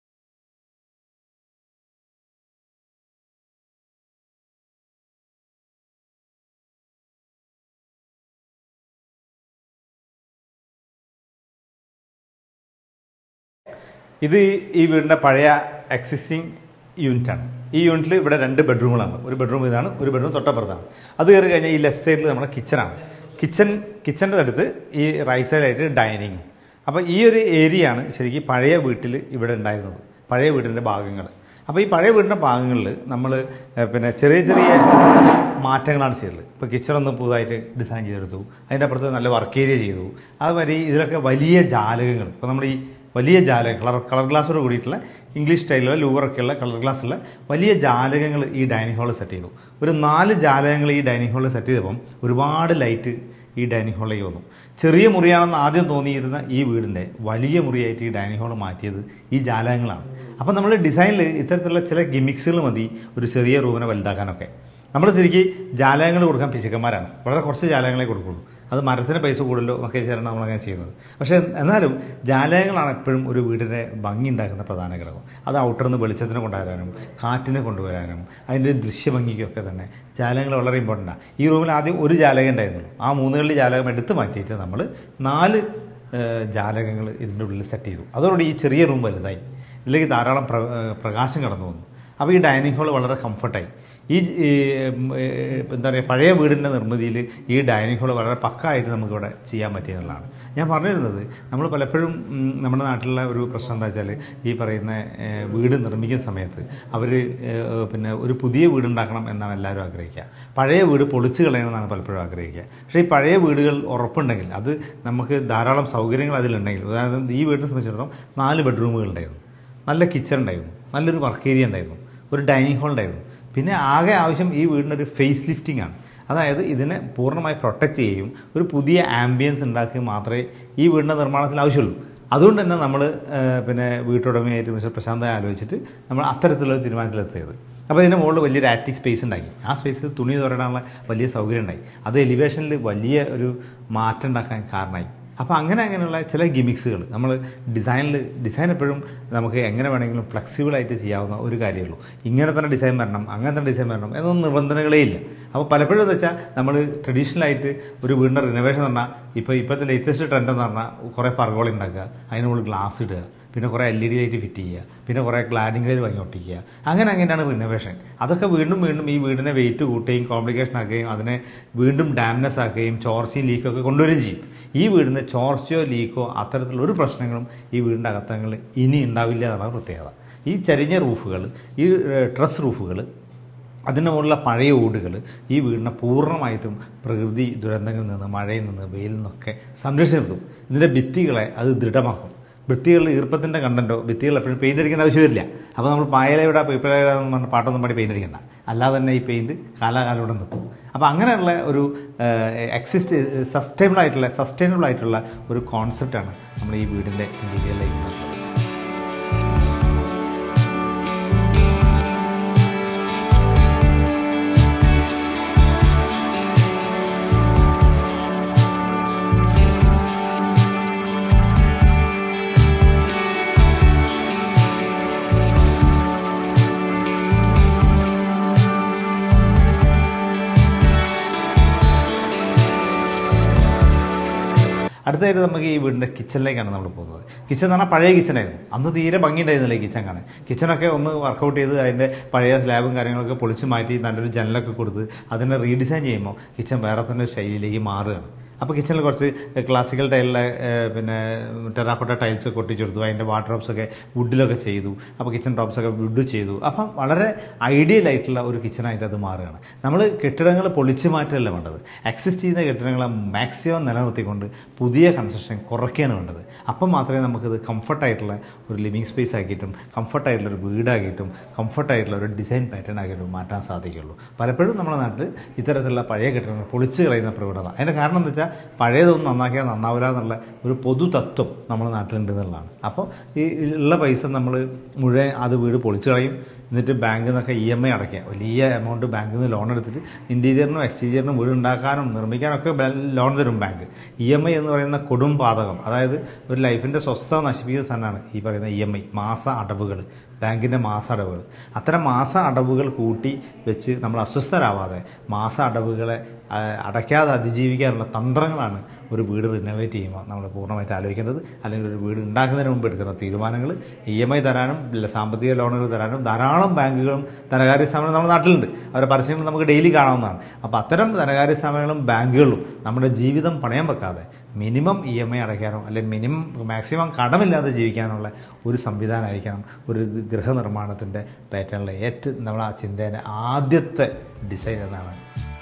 ഇത് ഈ വീടിൻ്റെ പഴയ എക്സിസ്റ്റിംഗ് യൂണിറ്റാണ് ഈ യൂണിറ്റിൽ ഇവിടെ രണ്ട് ബെഡ്റൂമുകളാണ് ഒരു ബെഡ്റൂം ഇതാണ് ഒരു ബെഡ്റൂം തൊട്ടപ്പുറത്താണ് അത് കയറി കഴിഞ്ഞാൽ ഈ ലെഫ്റ്റ് സൈഡിൽ നമ്മുടെ കിച്ചണാണ് കിച്ചൺ കിച്ചൻ്റെ അടുത്ത് ഈ റൈറ്റ് സൈഡായിട്ട് ഡൈനിങ് അപ്പോൾ ഈ ഒരു ഏരിയയാണ് ശരിക്കും പഴയ വീട്ടിൽ ഇവിടെ ഉണ്ടായിരുന്നത് പഴയ വീടിൻ്റെ ഭാഗങ്ങൾ അപ്പോൾ ഈ പഴയ വീടിൻ്റെ ഭാഗങ്ങളിൽ നമ്മൾ പിന്നെ ചെറിയ ചെറിയ മാറ്റങ്ങളാണ് ചെയ്തത് ഇപ്പോൾ കിച്ചൺ ഒന്ന് പുതുതായിട്ട് ഡിസൈൻ ചെയ്തെടുത്തു അതിൻ്റെ അപ്പുറത്ത് നല്ല വർക്ക് ഏരിയ ചെയ്തു അതുമാതിരി ഇതിലൊക്കെ വലിയ ജാലകങ്ങൾ ഇപ്പോൾ നമ്മുടെ ഈ വലിയ ജാലകം കളർ കളർ ഗ്ലാസോട് കൂടിയിട്ടുള്ള ഇംഗ്ലീഷ് സ്റ്റൈലിലുള്ള ലൂവറൊക്കെയുള്ള കളർ ഗ്ലാസ്സുള്ള വലിയ ജാലകങ്ങൾ ഈ ഡൈനിങ് ഹാളിൽ സെറ്റ് ചെയ്തു ഒരു നാല് ജാലകങ്ങൾ ഈ ഡൈനിങ് ഹാളിൽ സെറ്റ് ചെയ്തപ്പം ഒരുപാട് ലൈറ്റ് ഈ ഡൈനിങ് ഹാളിലേക്ക് വന്നു ചെറിയ മുറിയാണെന്ന് ആദ്യം തോന്നിയിരുന്ന ഈ വീടിൻ്റെ വലിയ മുറിയായിട്ട് ഈ ഡൈനിങ് ഹാൾ മാറ്റിയത് ഈ ജാലകങ്ങളാണ് അപ്പോൾ നമ്മൾ ഡിസൈനിൽ ഇത്തരത്തിലുള്ള ചില ഗിമിക്സുകൾ മതി ഒരു ചെറിയ റൂമിനെ വലുതാക്കാനൊക്കെ നമ്മൾ ശരിക്കും ജാലകങ്ങൾ കൊടുക്കാൻ പിശുക്കന്മാരാണ് വളരെ കുറച്ച് ജാലകങ്ങളെ കൊടുക്കുള്ളൂ അത് മരത്തിന് പൈസ കൂടുതലോ എന്നൊക്കെ വെച്ചാണ് നമ്മളങ്ങനെ ചെയ്യുന്നത് പക്ഷേ എന്നാലും ജാലകങ്ങളാണ് എപ്പോഴും ഒരു വീടിൻ്റെ ഭംഗി ഉണ്ടാക്കുന്ന പ്രധാന ഘടകം അത് ഔട്ടറിൽ നിന്ന് വെളിച്ചത്തിനെ കൊണ്ടുവരാനും കാറ്റിനെ കൊണ്ടുവരാനും അതിൻ്റെ ദൃശ്യഭംഗിക്കൊക്കെ തന്നെ ജാലകങ്ങൾ വളരെ ഇമ്പോർട്ടൻ്റാണ് ഈ റൂമിൽ ആദ്യം ഒരു ജാലകം ഉണ്ടായിരുന്നുള്ളൂ ആ മൂന്നുകളിൽ ജാലകം എടുത്ത് മാറ്റിയിട്ട് നമ്മൾ നാല് ജാലകങ്ങൾ ഇതിൻ്റെ ഉള്ളിൽ സെറ്റ് ചെയ്തു അതോടുകൂടി ഈ ചെറിയ റൂം വലുതായി ഇതിലേക്ക് ധാരാളം പ്ര ഏഹ് പ്രകാശം കടന്നു വന്നു അപ്പോൾ ഈ ഡൈനിങ് ഹാൾ വളരെ കംഫർട്ടായി ഈ ഈ, ഉം, ഏഹ്, എന്താ പറയുക പഴയ വീടിൻ്റെ നിർമ്മിതിയിൽ ഈ ഡൈനിങ് ഹാൾ വളരെ പക്കായിട്ട് നമുക്കിവിടെ ചെയ്യാൻ പറ്റിയെന്നുള്ളതാണ് ഞാൻ പറഞ്ഞിരുന്നത് നമ്മൾ പലപ്പോഴും ഉം, നമ്മുടെ നാട്ടിലുള്ള ഒരു പ്രശ്നം എന്താ വെച്ചാൽ ഈ പറയുന്ന ഏഹ്, വീട് നിർമ്മിക്കുന്ന സമയത്ത് അവർ പിന്നെ ഒരു പുതിയ വീടുണ്ടാക്കണം എന്നാണ് എല്ലാവരും ആഗ്രഹിക്കുക പഴയ വീട് പൊളിച്ച് കളയണമെന്നാണ് പലപ്പോഴും ആഗ്രഹിക്കുക പക്ഷേ ഈ പഴയ വീടുകൾ ഉറപ്പുണ്ടെങ്കിൽ അത് നമുക്ക് ധാരാളം സൗകര്യങ്ങൾ അതിലുണ്ടെങ്കിൽ ഉദാഹരണത്തിന് ഈ വീടിനെ സംബന്ധിച്ചിടത്തോളം നാല് ബെഡ്റൂമുകൾ ഉണ്ടായിരുന്നു നല്ല കിച്ചൺ ഉണ്ടായിരുന്നു നല്ലൊരു വർക്ക് ഏരിയ ഉണ്ടായിരുന്നു ഒരു ഡൈനിങ് ഹാൾ ഉണ്ടായിരുന്നു പിന്നെ ആകെ ആവശ്യം ഈ വീടിനൊരു ഫേസ് ലിഫ്റ്റിംഗ് ആണ് അതായത് ഇതിനെ പൂർണ്ണമായി പ്രൊട്ടക്റ്റ് ചെയ്യുകയും ഒരു പുതിയ ആംബിയൻസ് ഉണ്ടാക്കുകയും മാത്രമേ ഈ വീടിൻ്റെ നിർമ്മാണത്തിൽ ആവശ്യമുള്ളൂ അതുകൊണ്ട് തന്നെ നമ്മൾ പിന്നെ വീട്ടുടമയായിട്ട് മിസ്റ്റർ പ്രശാന്തായി ആലോചിച്ചിട്ട് നമ്മൾ അത്തരത്തിലുള്ള ഒരു തീരുമാനത്തിലെത്തിയത് അപ്പോൾ ഇതിൻ്റെ മുകളിൽ വലിയൊരു ആറ്റിക് സ്പേസ് ഉണ്ടാക്കി ആ സ്പേസിൽ തുണി തുറടാനുള്ള വലിയ സൗകര്യം ഉണ്ടായി അത് എലിവേഷനിൽ വലിയ ഒരു മാറ്റം ഉണ്ടാക്കാൻ കാരണമായി അപ്പോൾ അങ്ങനെ അങ്ങനെയുള്ള ചില ഗിമിക്സുകൾ നമ്മൾ ഡിസൈനിൽ ഡിസൈൻ എപ്പോഴും നമുക്ക് എങ്ങനെ വേണമെങ്കിലും ഫ്ലെക്സിബിളായിട്ട് ചെയ്യാവുന്ന ഒരു കാര്യമുള്ളൂ ഇങ്ങനെ തന്നെ ഡിസൈൻ വരണം അങ്ങനെ തന്നെ ഡിസൈൻ വരണം എന്നൊന്നും നിബന്ധനകളേ ഇല്ല അപ്പോൾ പലപ്പോഴും എന്ന് വെച്ചാൽ നമ്മൾ ട്രഡീഷണലായിട്ട് ഒരു വീടിൻ്റെ റിനോവേഷൻ എന്ന് പറഞ്ഞാൽ ഇപ്പോൾ ഇപ്പോഴത്തെ ലേറ്റസ്റ്റ് ട്രെൻഡ് എന്ന് പറഞ്ഞാൽ കുറേ പർഗോള ഉണ്ടാക്കുക അതിന് മുകളിൽ ഗ്ലാസ് ഇടുക പിന്നെ കുറേ L E D light fit ചെയ്യുക പിന്നെ കുറേ ക്ലാഡിംഗ് ലൈറ്റ് വാങ്ങി ഒട്ടിക്കുക അങ്ങനെ അങ്ങനെയാണ് റിനോവേഷൻ അതൊക്കെ വീണ്ടും വീണ്ടും ഈ വീടിനെ വെയിറ്റ് കൂട്ടുകയും കോംപ്ലിക്കേഷൻ ആക്കുകയും അതിനെ വീണ്ടും ഡാംനെസ് ആക്കുകയും ചോർച്ചയും ലീക്കൊക്കെ കൊണ്ടുവരികയും ചെയ്യും ഈ വീടിന് ചോർച്ചയോ ലീക്കോ അത്തരത്തിലുള്ള ഒരു പ്രശ്നങ്ങളും ഈ വീടിൻ്റെ അകത്തങ്ങളിൽ ഇനി ഉണ്ടാവില്ല എന്നാണ് പ്രത്യേകത ഈ ചരിഞ്ഞ റൂഫുകൾ ഈ ട്രസ് റൂഫുകൾ അതിൻ്റെ മുകളിലുള്ള പഴയ ഓടുകൾ ഈ വീടിനെ പൂർണ്ണമായിട്ടും പ്രകൃതി ദുരന്തങ്ങളിൽ നിന്ന് മഴയിൽ നിന്ന് വെയിലിൽ നിന്നൊക്കെ സംരക്ഷിച്ച് നിർത്തും ഇതിൻ്റെ ഭിത്തികളെ അത് ദൃഢമാക്കും ഭിത്തികളിൽ ഈർപ്പത്തിൻ്റെ കണ്ടൻറ്റോ ഭിത്തികൾ എപ്പോഴും പെയിൻ്റ് അടിക്കേണ്ട ആവശ്യമില്ല അപ്പോൾ നമ്മൾ പായലയുടെ പേപ്പറയുടെ എന്ന് പറഞ്ഞ പാട്ടൊന്നും പാടി പെയിൻ്റ് അടിക്കണ്ട അല്ലാതെ തന്നെ ഈ പെയിൻറ്റ് കാലാകാലം ഇവിടെ നിൽക്കും അപ്പോൾ അങ്ങനെയുള്ള ഒരു എക്സിസ്റ്റ് സസ്റ്റൈനബിൾ ആയിട്ടുള്ള സസ്റ്റൈനബിൾ ആയിട്ടുള്ള ഒരു കോൺസെപ്റ്റാണ് നമ്മൾ ഈ വീടിൻ്റെ ഇൻറ്റീരിയറിലേക്ക് ഉള്ളത് അടുത്തതായിട്ട് നമുക്ക് ഈ വീടിൻ്റെ കിച്ചണിലേക്കാണ് നമ്മൾ പോകുന്നത് കിച്ചൺ എന്ന് പറഞ്ഞാൽ പഴയ കിച്ചണായിരുന്നു അന്ന് തീരെ ഭംഗിയുണ്ടായിരുന്നില്ല ഈ കിച്ചൺ കാണാൻ കിച്ചണൊക്കെ ഒന്ന് വർക്കൗട്ട് ചെയ്ത് അതിൻ്റെ പഴയ സ്ലാബും കാര്യങ്ങളൊക്കെ പൊളിച്ച് മാറ്റി നല്ലൊരു ജനലൊക്കെ കൊടുത്ത് അതിനെ റീഡിസൈൻ ചെയ്യുമ്പോൾ കിച്ചൺ വേറെ തന്നെ ഒരു ശൈലിയിലേക്ക് മാറുകയാണ് അപ്പോൾ കിച്ചണിൽ കുറച്ച് ക്ലാസിക്കൽ ടൈലിലെ പിന്നെ ടെറാക്കോട്ട ടൈൽസ് ഒക്കെ ഒട്ടിച്ചെടുത്തു അതിൻ്റെ വാട്ടർഡ്രോപ്സ് ഒക്കെ വുഡിലൊക്കെ ചെയ്തു അപ്പോൾ കിച്ചൺ ടോപ്സ് ഒക്കെ വുഡ് ചെയ്തു അപ്പം വളരെ ഐഡിയൽ ആയിട്ടുള്ള ഒരു കിച്ചണായിട്ട് അത് മാറുകയാണ് നമ്മൾ കെട്ടിടങ്ങൾ പൊളിച്ചു മാറ്റുകയല്ല വേണ്ടത് എക്സിസ്റ്റ് ചെയ്യുന്ന കെട്ടിടങ്ങളെ മാക്സിമം നിലനിർത്തിക്കൊണ്ട് പുതിയ കൺസ്ട്രക്ഷൻ കുറയ്ക്കുകയാണ് വേണ്ടത് അപ്പം മാത്രമേ നമുക്കിത് കംഫർട്ടായിട്ടുള്ള ഒരു ലിവിങ് സ്പേസ് ആക്കിയിട്ടും കംഫർട്ടായിട്ടുള്ള ഒരു വീടാക്കിയിട്ടും കംഫർട്ടായിട്ടുള്ള ഒരു ഡിസൈൻ പാറ്റേൺ ആക്കിയിട്ടും മാറ്റാൻ സാധിക്കുള്ളൂ പലപ്പോഴും നമ്മുടെ നാട്ടിൽ ഇത്തരത്തിലുള്ള പഴയ കെട്ടിടങ്ങൾ പൊളിച്ച് കളയുന്ന പ്രവണത അതിൻ്റെ കാരണം എന്താ വെച്ചാൽ പഴയതൊന്നും നന്നാക്കിയാൽ നന്നാവില്ല എന്നുള്ള ഒരു പൊതു തത്വം നമ്മുടെ നാട്ടിലുണ്ട് എന്നുള്ളതാണ് അപ്പോൾ ഈ ഉള്ള പൈസ നമ്മൾ മുഴുവൻ അത് വീട് പൊളിച്ച് കളയും എന്നിട്ട് ബാങ്കിൽ നിന്നൊക്കെ ഇ എം ഐ അടയ്ക്കുക വലിയ എമൗണ്ട് ബാങ്കിൽ നിന്ന് ലോൺ എടുത്തിട്ട് ഇൻറ്റീരിയറിനും എക്സ്റ്റീരിയറിനും വീട് ഉണ്ടാക്കാനും നിർമ്മിക്കാനൊക്കെ ലോൺ തരും ബാങ്ക് ഇ എം ഐ എന്ന് പറയുന്ന കൊടും പാതകം അതായത് ഒരു ലൈഫിൻ്റെ സ്വസ്ഥത നശിപ്പിക്കുന്ന സാധനമാണ് ഈ പറയുന്ന ഇ എം ഐ മാസ അടവുകൾ ബാങ്കിൻ്റെ മാസ അടവുകൾ അത്തരം മാസ അടവുകൾ കൂട്ടി വെച്ച് നമ്മൾ അസ്വസ്ഥരാവാതെ മാസ അടവുകളെ ആ, അടയ്ക്കാതെ അതിജീവിക്കാനുള്ള തന്ത്രങ്ങളാണ് ഒരു വീട് റിനോവേറ്റ് ചെയ്യുമ്പോൾ നമ്മൾ പൂർണ്ണമായിട്ട് ആലോചിക്കേണ്ടത് അല്ലെങ്കിൽ ഒരു വീട് ഉണ്ടാക്കുന്നതിന് മുമ്പ് എടുക്കുന്ന തീരുമാനങ്ങൾ ഇ എം ഐ തരാനും ല- സാമ്പത്തിക ലോണുകൾ തരാനും ധാരാളം ബാങ്കുകളും ധനകാര്യ സ്ഥാപനങ്ങളും നമ്മുടെ നാട്ടിലുണ്ട് അവരുടെ പരസ്യങ്ങൾ നമുക്ക് ഡെയിലി കാണാവുന്നതാണ് അപ്പോൾ അത്തരം ധനകാര്യ സ്ഥാപനങ്ങളും ബാങ്കുകളും നമ്മുടെ ജീവിതം പണയം വെക്കാതെ മിനിമം ഇ എം ഐ അടയ്ക്കാനോ അല്ലെങ്കിൽ മിനിമം മാക്സിമം കടമില്ലാതെ ജീവിക്കാനുള്ള ഒരു സംവിധാനമായിരിക്കണം ഒരു ഗൃഹനിർമ്മാണത്തിൻ്റെ പാറ്റേണിലെ ഏറ്റവും നമ്മൾ ആ ചിന്തേൻ്റെ ആദ്യത്തെ ഡിസൈൻ എന്നാണ്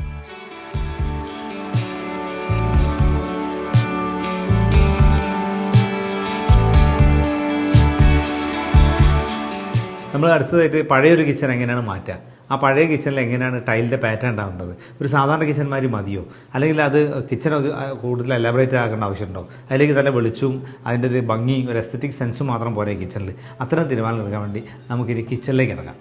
നമ്മൾ അടുത്തതായിട്ട് പഴയൊരു കിച്ചൺ എങ്ങനെയാണ് മാറ്റുക ആ പഴയ കിച്ചണിൽ എങ്ങനെയാണ് ടൈലിൻ്റെ പാറ്റേൺ ഉണ്ടാകുന്നത് ഒരു സാധാരണ കിച്ചന്മാർ മതിയോ അല്ലെങ്കിൽ അത് കിച്ചൺ ഒരു ആ, കൂടുതൽ എലാബറേറ്റ് ആക്കേണ്ട ആവശ്യമുണ്ടോ അല്ലെങ്കിൽ തന്നെ വെളിച്ചവും അതിൻ്റെ ഒരു ഭംഗി ഒരു എസ്തറ്റിക് സെൻസും മാത്രം പോരെ കിച്ചണിൽ അത്തരം തീരുമാനം എടുക്കാൻ വേണ്ടി നമുക്കിനി കിച്ചണിലേക്ക് ഇറങ്ങാം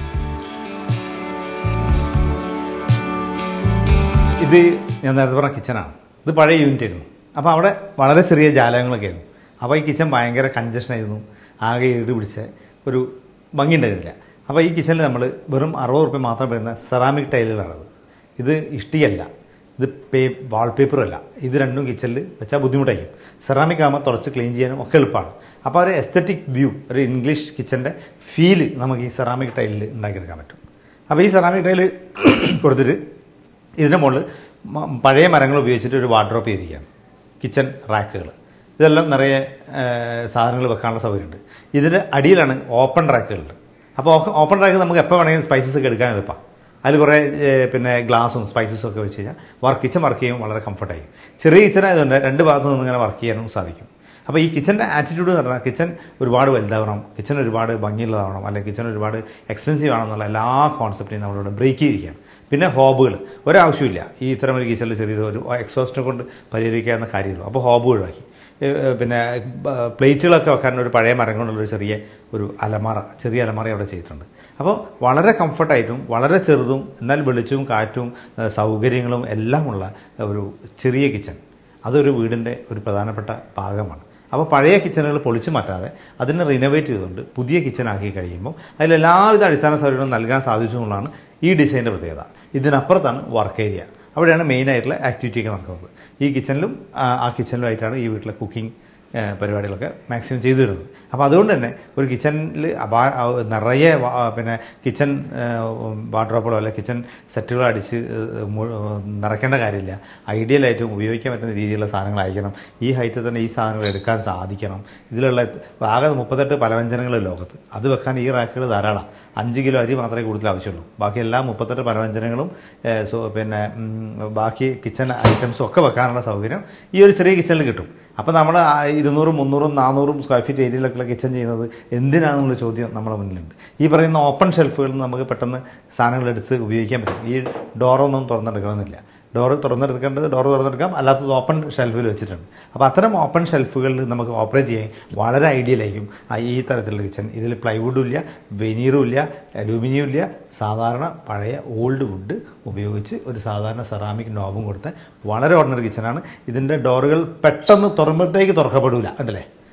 ഇത് ഞാൻ നേരത്തെ പറഞ്ഞ കിച്ചണാണ് ഇത് പഴയ യൂണിറ്റ് ആയിരുന്നു അപ്പോൾ അവിടെ വളരെ ചെറിയ ജാലകങ്ങളൊക്കെ ആയിരുന്നു അപ്പോൾ ഈ കിച്ചൺ ഭയങ്കര കഞ്ചഷൻ ആയിരുന്നു ആകെ ഈട് പിടിച്ച ഒരു ഭംഗി ഉണ്ടായിരുന്നില്ല അപ്പോൾ ഈ കിച്ചണിൽ നമ്മൾ വെറും അറുപത് റുപ്യ മാത്രം വരുന്ന സെറാമിക് ടൈലുകളാണത് ഇത് ഇഷ്ടിയല്ല ഇത് പേ വാൾപേപ്പറല്ല ഇത് രണ്ടും കിച്ചണിൽ വെച്ചാൽ ബുദ്ധിമുട്ടായിരിക്കും സെറാമിക് ആകുമ്പോൾ തുറച്ച് ക്ലീൻ ചെയ്യാനും ഒക്കെ എളുപ്പമാണ് അപ്പോൾ ഒരു എസ്തറ്റിക് വ്യൂ ഒരു ഇംഗ്ലീഷ് കിച്ചൻ്റെ ഫീല് നമുക്ക് ഈ സെറാമിക് ടൈലിൽ ഉണ്ടാക്കിയെടുക്കാൻ പറ്റും അപ്പോൾ ഈ സെറാമിക് ടൈല് കൊടുത്തിട്ട് ഇതിൻ്റെ മുകളിൽ മ- പഴയ മരങ്ങൾ ഉപയോഗിച്ചിട്ട് ഒരു വാർഡ്രോപ്പ് ചെയ്തിരിക്കുകയാണ് കിച്ചൺ റാക്കുകൾ ഇതെല്ലാം നിറയെ സാധനങ്ങൾ വെക്കാനുള്ള സൗകര്യമുണ്ട് ഇതിൻ്റെ അടിയിലാണ് ഓപ്പൺ റാക്കുകളുണ്ട് അപ്പോൾ ഓപ്പൺ റാക്ക് നമുക്ക് എപ്പോൾ വേണമെങ്കിലും സ്പൈസസ് ഒക്കെ എടുക്കാൻ എളുപ്പമാണ് അതിൽ കുറേ ഏഹ്, പിന്നെ ഗ്ലാസും സ്പൈസസും ഒക്കെ വെച്ച് കഴിഞ്ഞാൽ വർക്ക് കിച്ചൺ വർക്ക് ചെയ്യും വളരെ കംഫർട്ടായിരിക്കും ചെറിയ കിച്ചൺ ആയതുകൊണ്ട് രണ്ട് ഭാഗത്തു നിന്ന് ഇങ്ങനെ വർക്ക് ചെയ്യാനും സാധിക്കും അപ്പോൾ ഈ കിച്ചൻ്റെ ആറ്റിറ്റ്യൂഡ് എന്ന് പറഞ്ഞാൽ കിച്ചൺ ഒരുപാട് വലുതാവണം കിച്ചൺ ഒരുപാട് ഭംഗിയുള്ളതാവണം അല്ലെങ്കിൽ കിച്ചൺ ഒരുപാട് എക്സ്പെൻസീവ് ആണെന്നുള്ള എല്ലാ കോൺസെപ്റ്റിനും നമ്മളിവിടെ ബ്രേക്ക് ചെയ്തിരിക്കുകയാണ് പിന്നെ ഹോബുകൾ ഒരാവശ്യമില്ല ഈ ഇത്തരം ഒരു കിച്ചണിൽ ചെറിയൊരു ഒരു എക്സോസ്റ്റിനെ കൊണ്ട് പരിഹരിക്കാവുന്ന കാര്യമുള്ളൂ അപ്പോൾ ഹോബ് ഒഴിവാക്കി ഏഹ് ഏഹ് പിന്നെ ബ- പ്ലേറ്റുകളൊക്കെ വെക്കാൻ ഒരു പഴയ മരം കൊണ്ടുള്ളൊരു ചെറിയ ഒരു അലമാറ ചെറിയ അലമാറ അവിടെ ചെയ്തിട്ടുണ്ട് അപ്പോൾ വളരെ കംഫർട്ടായിട്ടും വളരെ ചെറുതും എന്നാൽ വെളിച്ചവും കാറ്റും ഏഹ് സൗകര്യങ്ങളും എല്ലാമുള്ള ഒരു ചെറിയ കിച്ചൺ അതൊരു വീടിൻ്റെ ഒരു പ്രധാനപ്പെട്ട ഭാഗമാണ് അപ്പോൾ പഴയ കിച്ചണുകൾ പൊളിച്ചു മാറ്റാതെ അതിനെ റിനോവേറ്റ് ചെയ്തുകൊണ്ട് പുതിയ കിച്ചൺ ആക്കി കഴിയുമ്പോൾ അതിൽ എല്ലാവിധ അടിസ്ഥാന സൗകര്യങ്ങളും നൽകാൻ സാധിച്ചു എന്നുള്ളതാണ് ഈ ഡിസൈൻ്റെ പ്രത്യേകത ഇതിനപ്പുറത്താണ് വർക്ക് ഏരിയ അവിടെയാണ് മെയിനായിട്ടുള്ള ആക്ടിവിറ്റിയൊക്കെ നടക്കുന്നത് ഈ കിച്ചണിലും ആ, ആ കിച്ചണിലുമായിട്ടാണ് ഈ വീട്ടിലെ കുക്കിംഗ് പരിപാടികളൊക്കെ മാക്സിമം ചെയ്തു വരുന്നത് അപ്പോൾ അതുകൊണ്ട് തന്നെ ഒരു കിച്ചണിൽ അപാ ആ, നിറയെ വാ- പിന്നെ കിച്ചൺ വാർഡ്രോപ്പുകളോ അല്ലെ കിച്ചൺ സെറ്റുകളോ അടിച്ച് ഏഹ്, മു- നിറയ്ക്കേണ്ട കാര്യമില്ല ഐഡിയലായിട്ടും ഉപയോഗിക്കാൻ പറ്റുന്ന രീതിയിലുള്ള സാധനങ്ങളായിരിക്കണം ഈ ഹൈറ്റിൽ തന്നെ ഈ സാധനങ്ങൾ എടുക്കാൻ സാധിക്കണം ഇതിലുള്ള ആകെ മുപ്പത്തെട്ട് പലവ്യഞ്ജനങ്ങൾ ലോകത്ത് അത് വെക്കാൻ ഈ റാക്കുകൾ ധാരാളം അഞ്ച് കിലോ അരി മാത്രമേ കൂടുതൽ ആവശ്യമുള്ളൂ ബാക്കി എല്ലാ മുപ്പത്തെട്ട് പലവ്യഞ്ജനങ്ങളും ഏഹ്, സോ പിന്നെ ഉം, ബാക്കി കിച്ചൺ ഐറ്റംസും ഒക്കെ വെക്കാനുള്ള സൗകര്യം ഈ ഒരു ചെറിയ കിച്ചണിൽ കിട്ടും അപ്പോൾ നമ്മൾ ഇരുന്നൂറും മുന്നൂറും നാനൂറും സ്ക്വയർ ഫീറ്റ് ഏരിയയിലൊക്കെയുള്ള കിച്ചൺ ചെയ്യുന്നത് എന്തിനാണെന്നുള്ള ചോദ്യം നമ്മുടെ മുന്നിലുണ്ട് ഈ പറയുന്ന ഓപ്പൺ ഷെൽഫുകളിൽ നിന്ന് നമുക്ക് പെട്ടെന്ന് സാധനങ്ങൾ എടുത്ത് ഉപയോഗിക്കാൻ പറ്റും ഈ ഡോറൊന്നും തുറന്നെടുക്കണമെന്നില്ല ഡോറ് തുറന്നെടുക്കേണ്ടത് ഡോർ തുറന്നെടുക്കാം അല്ലാത്തത് ഓപ്പൺ ഷെൽഫിൽ വെച്ചിട്ടുണ്ട് അപ്പോൾ അത്തരം ഓപ്പൺ ഷെൽഫുകളിൽ നമുക്ക് ഓപ്പറേറ്റ് ചെയ്യാൻ വളരെ ഐഡിയലായിരിക്കും ആ ഈ തരത്തിലുള്ള കിച്ചൺ ഇതിൽ പ്ലൈവുഡും ഇല്ല വെനീറും ഇല്ല അലൂമിനിയം ഇല്ല സാധാരണ പഴയ ഓൾഡ് വുഡ് ഉപയോഗിച്ച് ഒരു സാധാരണ സെറാമിക് നോബും കൊടുത്ത വളരെ ഓർഡിനറി കിച്ചണാണ് ഇതിൻ്റെ ഡോറുകൾ പെട്ടെന്ന് തുറമ്പത്തേക്ക് തുറക്കപ്പെടില്ല ഉണ്ടല്ലേ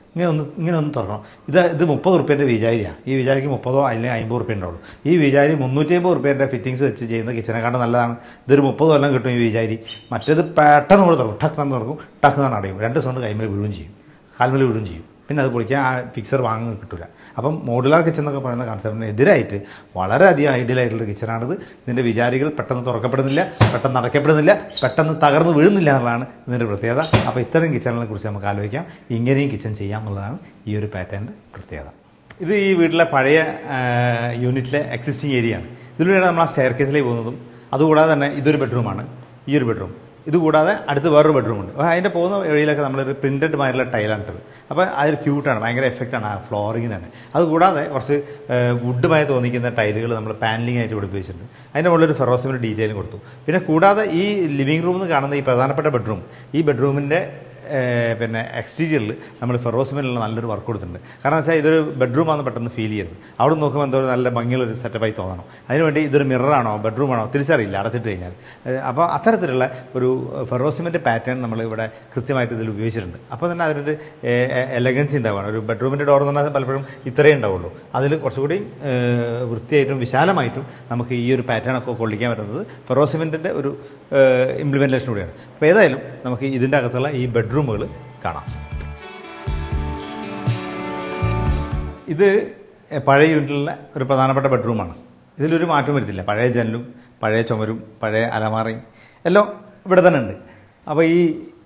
ഇങ്ങനെ ഒന്ന് ഇങ്ങനെ ഒന്ന് തുറക്കണം ഇത് ഇത് മുപ്പത് റുപ്യേൻ്റെ വിചാരിയാണ് ഈ വിചാരിക്ക് മുപ്പതോ അല്ലെങ്കിൽ അമ്പത് റുപ്യ ഉണ്ടാവുള്ളൂ ഈ വിചാരി മുന്നൂറ്റി അമ്പത് റുപ്യേൻ്റെ ഫിറ്റിങ്സ് വെച്ച് ചെയ്യുന്ന കിച്ചനെക്കാട്ടും നല്ലതാണ് ഇതൊരു മുപ്പത് കൊല്ലം കിട്ടും ഈ വിചാരി മറ്റേത് പെട്ടെന്ന് കൂടെ തുറക്കും ടക്ക് തന്നെ തുറക്കും ടക്ക് തന്നെ അടയും രണ്ട് ദിവസം കൊണ്ട് കൈമേൽ വീഴുകയും ചെയ്യും കാൽമേൽ വീഴുകയും ചെയ്യും പിന്നെ അത് പൊളിക്കാൻ ആ ഫിക്സർ വാങ്ങാൻ കിട്ടില്ല അപ്പം മോഡുലാർ കിച്ചൺ എന്നൊക്കെ പറയുന്ന കൺസെപ്റ്റിന് എതിരായിട്ട് വളരെയധികം ഐഡിയൽ ആയിട്ടുള്ള കിച്ചണാണിത് ഇതിൻ്റെ വിചാരികൾ പെട്ടെന്ന് തുറക്കപ്പെടുന്നില്ല പെട്ടെന്ന് അടയ്ക്കപ്പെടുന്നില്ല പെട്ടെന്ന് തകർന്ന് വീഴുന്നില്ല എന്നുള്ളതാണ് ഇതിൻ്റെ പ്രത്യേകത അപ്പോൾ ഇത്തരം കിച്ചണുകളെ കുറിച്ച് നമുക്ക് ആലോചിക്കാം ഇങ്ങനെയും കിച്ചൺ ചെയ്യാം എന്നുള്ളതാണ് ഈ ഒരു പാറ്റേണിൻ്റെ പ്രത്യേകത ഇത് ഈ വീട്ടിലെ പഴയ ആ, യൂണിറ്റിലെ എക്സിസ്റ്റിംഗ് ഏരിയയാണ് ഇതിലൂടെയാണ് നമ്മൾ ആ സ്റ്റെയർ കേസിലേക്ക് പോകുന്നതും അതുകൂടാതെ തന്നെ ഇതൊരു ബെഡ്റൂമാണ് ഈ ഒരു ബെഡ്റൂം ഇതുകൂടാതെ അടുത്ത് വേറൊരു ബെഡ്റൂമുണ്ട് അപ്പോൾ അതിൻ്റെ പോകുന്ന വഴിയിലൊക്കെ നമ്മളൊരു പ്രിൻറ്റഡ് മാതിരിയുള്ള ടൈലാണ് ഇട്ടത് അപ്പോൾ അതൊരു ക്യൂട്ടാണ് ഭയങ്കര എഫക്റ്റാണ് ആ ഫ്ലോറിങ്ങിനാണ് അതുകൂടാതെ കുറച്ച് വുഡുമായി തോന്നിക്കുന്ന ടൈലുകൾ നമ്മൾ പാനലിംഗ് ആയിട്ട് ഇവിടെ ഉപയോഗിച്ചിട്ടുണ്ട് അതിൻ്റെ മുകളിൽ ഒരു ഫെറോസിമിൻ്റെ ഡീറ്റെയിലും കൊടുത്തു പിന്നെ കൂടാതെ ഈ ലിവിംഗ് റൂമിൽ നിന്ന് കാണുന്ന ഈ പ്രധാനപ്പെട്ട ബെഡ്റൂം ഈ ബെഡ്റൂമിൻ്റെ ഏഹ് പിന്നെ എക്സ്റ്റീരിയറിൽ നമ്മൾ ഫെറോസിമിലുള്ള നല്ലൊരു വർക്ക് കൊടുത്തിട്ടുണ്ട് കാരണം വെച്ചാൽ ഇതൊരു ബെഡ്റൂമാണെന്ന് പെട്ടെന്ന് ഫീൽ ചെയ്യരുത് അവിടെ നോക്കുമ്പോൾ എന്തോ ഒരു നല്ല ഭംഗിയുള്ളൊരു സെറ്റപ്പായി തോന്നണം അതിനുവേണ്ടി ഇതൊരു മിററാണോ ബെഡ്റൂമാണോ തിരിച്ചറിയില്ല അടച്ചിട്ട് കഴിഞ്ഞാൽ ഏഹ് അപ്പോൾ അത്തരത്തിലുള്ള ഒരു ഫെറോസിമിൻ്റെ പാറ്റേൺ നമ്മൾ ഇവിടെ കൃത്യമായിട്ട് ഇതിൽ ഉപയോഗിച്ചിട്ടുണ്ട് അപ്പോൾ തന്നെ അതിനൊരു എലഗൻസി ഉണ്ടാവുകയാണ് ഒരു ബെഡ്റൂമിൻ്റെ ഡോർ എന്ന് പറഞ്ഞാൽ പലപ്പോഴും ഇത്രയേ ഉണ്ടാവുള്ളൂ അതിൽ കുറച്ചുകൂടി ഏഹ് വൃത്തിയായിട്ടും വിശാലമായിട്ടും നമുക്ക് ഈ ഒരു പാറ്റേൺ ഒക്കെ കൊള്ളിക്കാൻ പറ്റുന്നത് ഫെറോസിമെൻറ്റിൻ്റെ ഒരു ഇംപ്ലിമെൻറ്റേഷൻ കൂടിയാണ് അപ്പോൾ ഏതായാലും നമുക്ക് ഇതിൻ്റെ അകത്തുള്ള ഈ ബെഡ്റൂമുകൾ കാണാം ഇത് പഴയ യൂണിറ്റിലുള്ള ഒരു പ്രധാനപ്പെട്ട ബെഡ്റൂമാണ് ഇതിലൊരു മാറ്റം വരുത്തില്ല പഴയ ജനലും പഴയ ചുമരും പഴയ അലമാറയും എല്ലാം ഇവിടെ തന്നെ ഉണ്ട് അപ്പോൾ ഈ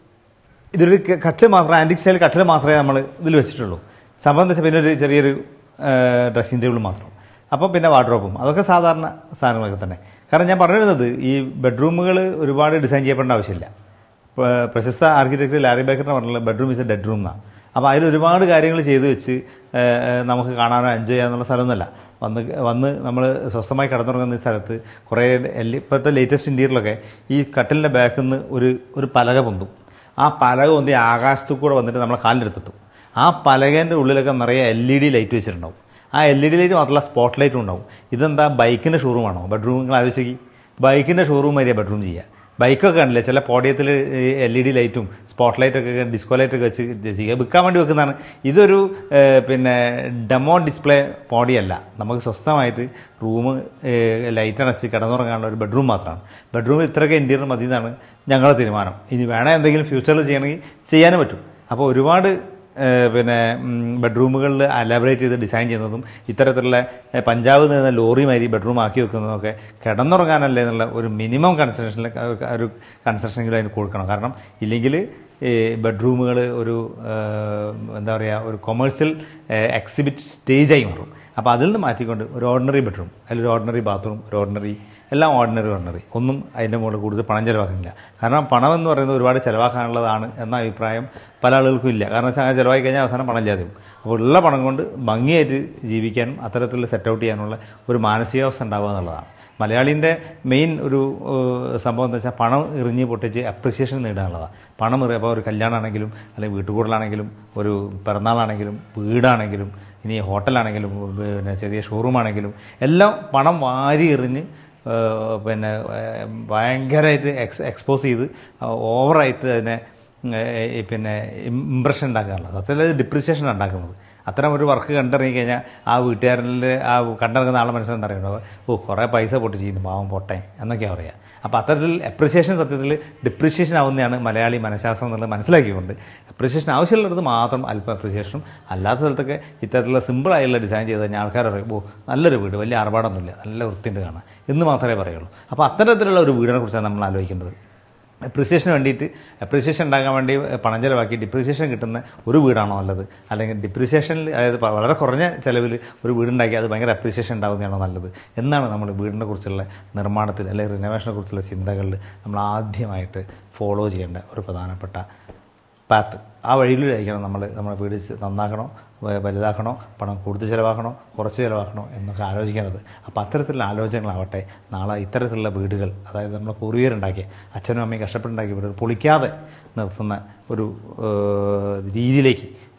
ഇതൊരു ക- കട്ടിൽ മാത്രം ആൻറ്റിക് സ്റ്റൈൽ കട്ടിൽ മാത്രമേ നമ്മൾ ഇതിൽ വെച്ചിട്ടുള്ളൂ സംഭവം എന്താ വെച്ചാൽ പിന്നെ ഒരു ചെറിയൊരു ഡ്രസ്സിംഗ് ടേബിൾ മാത്രം അപ്പോൾ പിന്നെ വാർഡ്രോബും അതൊക്കെ സാധാരണ സാധനങ്ങളൊക്കെ തന്നെ കാരണം ഞാൻ പറഞ്ഞു വരുന്നത് ഈ ബെഡ്റൂമുകൾ ഒരുപാട് ഡിസൈൻ ചെയ്യപ്പെടേണ്ട ആവശ്യമില്ല പ്ര- പ്രശസ്ത ആർക്കിടെക്ട് ലാരി ബേക്കറിനെ പറഞ്ഞുള്ള bedroom is a dead room എന്നാണ് അപ്പോൾ അതിൽ ഒരുപാട് കാര്യങ്ങൾ ചെയ്തു വെച്ച് ഏഹ്, ഏഹ്, നമുക്ക് കാണാനോ എൻജോയ് ചെയ്യാന്നുള്ള സ്ഥലമൊന്നുമല്ല വന്ന് വന്ന് നമ്മൾ സ്വസ്ഥമായി കിടന്നുറങ്ങുന്ന ഈ സ്ഥലത്ത് കുറേ എല്ലി- ഇപ്പോഴത്തെ ലേറ്റസ്റ്റ് ഇൻറ്റീരിയറിലൊക്കെ ഈ കട്ടിലിൻ്റെ ബാക്കിൽ നിന്ന് ഒരു ഒരു പലക പൊന്തും ആ പലക പൊന്തി ആകാശത്തു കൂടെ വന്നിട്ട് നമ്മളെ കാലിലെടുത്തെത്തും ആ പലകേൻ്റെ ഉള്ളിലൊക്കെ നിറയെ എൽ ഇ ഡി ലൈറ്റ് വെച്ചിട്ടുണ്ടാവും ആ എൽ ഇ ഡി ലൈറ്റ് മാത്രമല്ല സ്പോട്ട് ലൈറ്റും ഉണ്ടാവും ഇതെന്താ ബൈക്കിൻ്റെ ഷോറൂമാണോ ബെഡ്റൂം നിങ്ങൾ ആലോചിക്കി ബൈക്കിൻ്റെ ഷോറൂം വരെയാണ് ബെഡ്റൂം ചെയ്യുക ബൈക്കൊക്കെ കണ്ടില്ലേ ചില പോഡിയത്തിൽ എൽ ഇ ഡി ലൈറ്റും സ്പോട്ട് ലൈറ്റൊക്കെ ഡിസ്കോ ലൈറ്റൊക്കെ വെച്ച് ചെയ്യുക വിൽക്കാൻ വേണ്ടി വെക്കുന്നതാണ് ഇതൊരു ഏഹ്, പിന്നെ ഡെമോ ഡിസ്പ്ലേ പോഡിയല്ല നമുക്ക് സ്വസ്ഥമായിട്ട് റൂം ലൈറ്റ് അടച്ച് കിടന്നുറങ്ങാനുള്ള ഒരു ബെഡ്റൂം മാത്രമാണ് ബെഡ്റൂമിൽ ഇത്രയൊക്കെ ഇൻറ്റീരിയർ മതി എന്നാണ് ഞങ്ങളുടെ തീരുമാനം ഇനി വേണേൽ എന്തെങ്കിലും ഫ്യൂച്ചറിൽ ചെയ്യണമെങ്കിൽ ചെയ്യാനും പറ്റും അപ്പോൾ ഒരുപാട് ഏഹ് പിന്നെ ബെഡ്റൂമുകളിൽ അലാബറേറ്റ് ചെയ്ത് ഡിസൈൻ ചെയ്യുന്നതും ഇത്തരത്തിലുള്ള ഏഹ് പഞ്ചാബിൽ നിന്ന് ലോറി മാതിരി ബെഡ്റൂം ആക്കി വെക്കുന്നതൊക്കെ കിടന്നുറങ്ങാനല്ലേ എന്നുള്ള ഒരു മിനിമം കൺസ്ട്രക്ഷനിൽ ഒരു കൺസ്ട്രക്ഷനെങ്കിലും അതിന് കൊടുക്കണം കാരണം ഇല്ലെങ്കിൽ ഈ ബെഡ്റൂമുകൾ ഒരു ഏഹ് എന്താ പറയുക ഒരു കൊമേഴ്സ്യൽ എക്സിബിറ്റ് സ്റ്റേജായി മാറും അപ്പോൾ അതിൽ നിന്ന് മാറ്റിക്കൊണ്ട് ഒരു ഓർഡിനറി ബെഡ്റൂം അതിലൊരു ഓർഡിനറി ബാത്റൂം ഒരു ഓർഡിനറി എല്ലാം ഓർഡിനറി ഓർഡിനറി ഒന്നും അതിൻ്റെ മുകളിൽ കൂടുതൽ പണം ചിലവാക്കുന്നില്ല കാരണം പണം എന്ന് പറയുന്നത് ഒരുപാട് ചിലവാക്കാനുള്ളതാണ് എന്ന അഭിപ്രായം പല ആളുകൾക്കും ഇല്ല കാരണം വെച്ചാൽ അങ്ങനെ ചിലവാക്കി കഴിഞ്ഞാൽ അവസാനം പണം ഇല്ലാതെയും അപ്പോൾ ഉള്ള പണം കൊണ്ട് ഭംഗിയായിട്ട് ജീവിക്കാനും അത്തരത്തിൽ സെറ്റ് ഔട്ട് ചെയ്യാനുള്ള ഒരു മാനസികാവസ്ഥ ഉണ്ടാവുക എന്നുള്ളതാണ് മലയാളീൻ്റെ മെയിൻ ഒരു ഏഹ്, സംഭവം എന്താ വെച്ചാൽ പണം എറിഞ്ഞ് പൊട്ടിച്ച് അപ്രിസിയേഷൻ നേടുക എന്നുള്ളതാണ് പണം എറിയുക അപ്പോൾ ഒരു കല്യാണമാണെങ്കിലും അല്ലെങ്കിൽ വീട്ടുകൂടലാണെങ്കിലും ഒരു പിറന്നാളാണെങ്കിലും വീടാണെങ്കിലും ഇനി ഹോട്ടലാണെങ്കിലും പിന്നെ ചെറിയ ഷോറൂമാണെങ്കിലും എല്ലാം പണം വാരി എറിഞ്ഞ് ഏഹ് പിന്നെ ഏഹ് ഭയങ്കരമായിട്ട് എക്സ് എക്സ്പോസ് ചെയ്ത് ഓവറായിട്ട് അതിനെ ഏഹ് ഈ പിന്നെ ഇമ്പ്രഷൻ ഉണ്ടാക്കാറുള്ളത് സത്യത്തിൽ അത് ഡിപ്രിസിയേഷൻ ഉണ്ടാക്കുന്നത് അത്തരം ഒരു വർക്ക് കണ്ടിറങ്ങി കഴിഞ്ഞാൽ ആ വീട്ടുകാരനിൽ ആ കണ്ടിറങ്ങുന്ന ആളെ മനസ്സിലെന്താ പറയുന്നത് ഓ കുറേ പൈസ പൊട്ടി ചെയ്യുന്നു പാവം പൊട്ടെ എന്നൊക്കെയാണ് പറയുക അപ്പോൾ അത്തരത്തിൽ അപ്രിസിയേഷൻ സത്യത്തിൽ ഡിപ്രിസിയേഷൻ ആവുന്നതാണ് മലയാളി മനഃശാസ്ത്രം എന്നുള്ളത് മനസ്സിലാക്കിക്കൊണ്ട് അപ്രിസിയേഷൻ ആവശ്യമുള്ളത് മാത്രം അല്പം അപ്രിസിയേഷനും അല്ലാത്ത സ്ഥലത്തൊക്കെ ഇത്തരത്തിലുള്ള സിമ്പിളായുള്ള ഡിസൈൻ ചെയ്ത് കഴിഞ്ഞാൽ ആൾക്കാർ പറയും ഓ നല്ലൊരു വീട് വലിയ ആർഭാടമൊന്നുമില്ല നല്ല വൃത്തിയുണ്ട് കാണാൻ എന്ന് മാത്രമേ പറയുള്ളൂ അപ്പോൾ അത്തരത്തിലുള്ള ഒരു വീടിനെ കുറിച്ചാണ് നമ്മൾ ആലോചിക്കേണ്ടത് അപ്രിസിയേഷന് വേണ്ടിയിട്ട് അപ്രിസിയേഷൻ ഉണ്ടാകാൻ വേണ്ടി പണം ചിലവാക്കി ഡിപ്രിസിയേഷൻ കിട്ടുന്ന ഒരു വീടാണോ നല്ലത് അല്ലെങ്കിൽ ഡിപ്രിസിയേഷനിൽ അതായത് പ- വളരെ കുറഞ്ഞ ചിലവിൽ ഒരു വീടുണ്ടാക്കി അത് ഭയങ്കര അപ്രിസിയേഷൻ ഉണ്ടാകുന്നതാണോ നല്ലത് എന്നാണ് നമ്മൾ വീടിനെ കുറിച്ചുള്ള നിർമ്മാണത്തിൽ അല്ലെങ്കിൽ റിനോവേഷനെ കുറിച്ചുള്ള ചിന്തകളിൽ നമ്മൾ ആദ്യമായിട്ട് ഫോളോ ചെയ്യേണ്ട ഒരു പ്രധാനപ്പെട്ട പാത്ത് ആ വഴിയിലായിരിക്കണം നമ്മൾ നമ്മുടെ വീട് ചെ- നന്നാക്കണോ വ- വലുതാക്കണോ പണം കൂടുതൽ ചിലവാക്കണോ കുറച്ച് ചിലവാക്കണോ എന്നൊക്കെ ആലോചിക്കേണ്ടത് അപ്പോൾ അത്തരത്തിലുള്ള ആലോചനകളാവട്ടെ നാളെ ഇത്തരത്തിലുള്ള വീടുകൾ അതായത് നമ്മളെ പൂർവികരുണ്ടാക്കിയ അച്ഛനും അമ്മയും കഷ്ടപ്പെട്ടുണ്ടാക്കിയ വീടുകൾ പൊളിക്കാതെ നിർത്തുന്ന ഒരു ഏഹ്, രീതിയിലേക്ക്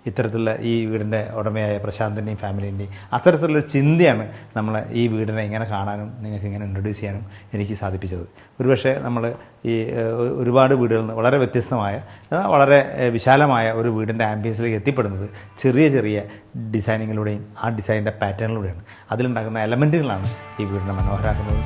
ഇത്തരത്തിലുള്ള ഈ വീടിൻ്റെ ഉടമയായ പ്രശാന്തിൻ്റെയും ഫാമിലിൻ്റെയും അത്തരത്തിലുള്ള ചിന്തയാണ് നമ്മളെ ഈ വീടിനെ ഇങ്ങനെ കാണാനും നിങ്ങൾക്ക് ഇങ്ങനെ ഇൻട്രൊഡ്യൂസ് ചെയ്യാനും എനിക്ക് സാധിപ്പിച്ചത് ഒരുപക്ഷെ നമ്മൾ ഈ ഏഹ്, ഒരുപാട് വീടുകളിൽ നിന്ന് വളരെ വ്യത്യസ്തമായ എന്നാൽ വളരെ ഏഹ്, വിശാലമായ ഒരു വീടിൻ്റെ ആംബിയൻസിലേക്ക് എത്തിപ്പെടുന്നത് ചെറിയ ചെറിയ ഡിസൈനിങ്ങിലൂടെയും ആ ഡിസൈനിൻ്റെ പാറ്റേണിലൂടെയാണ് അതിലുണ്ടാകുന്ന എലമെൻറ്റുകളാണ് ഈ വീടിനെ മനോഹരമാക്കുന്നത്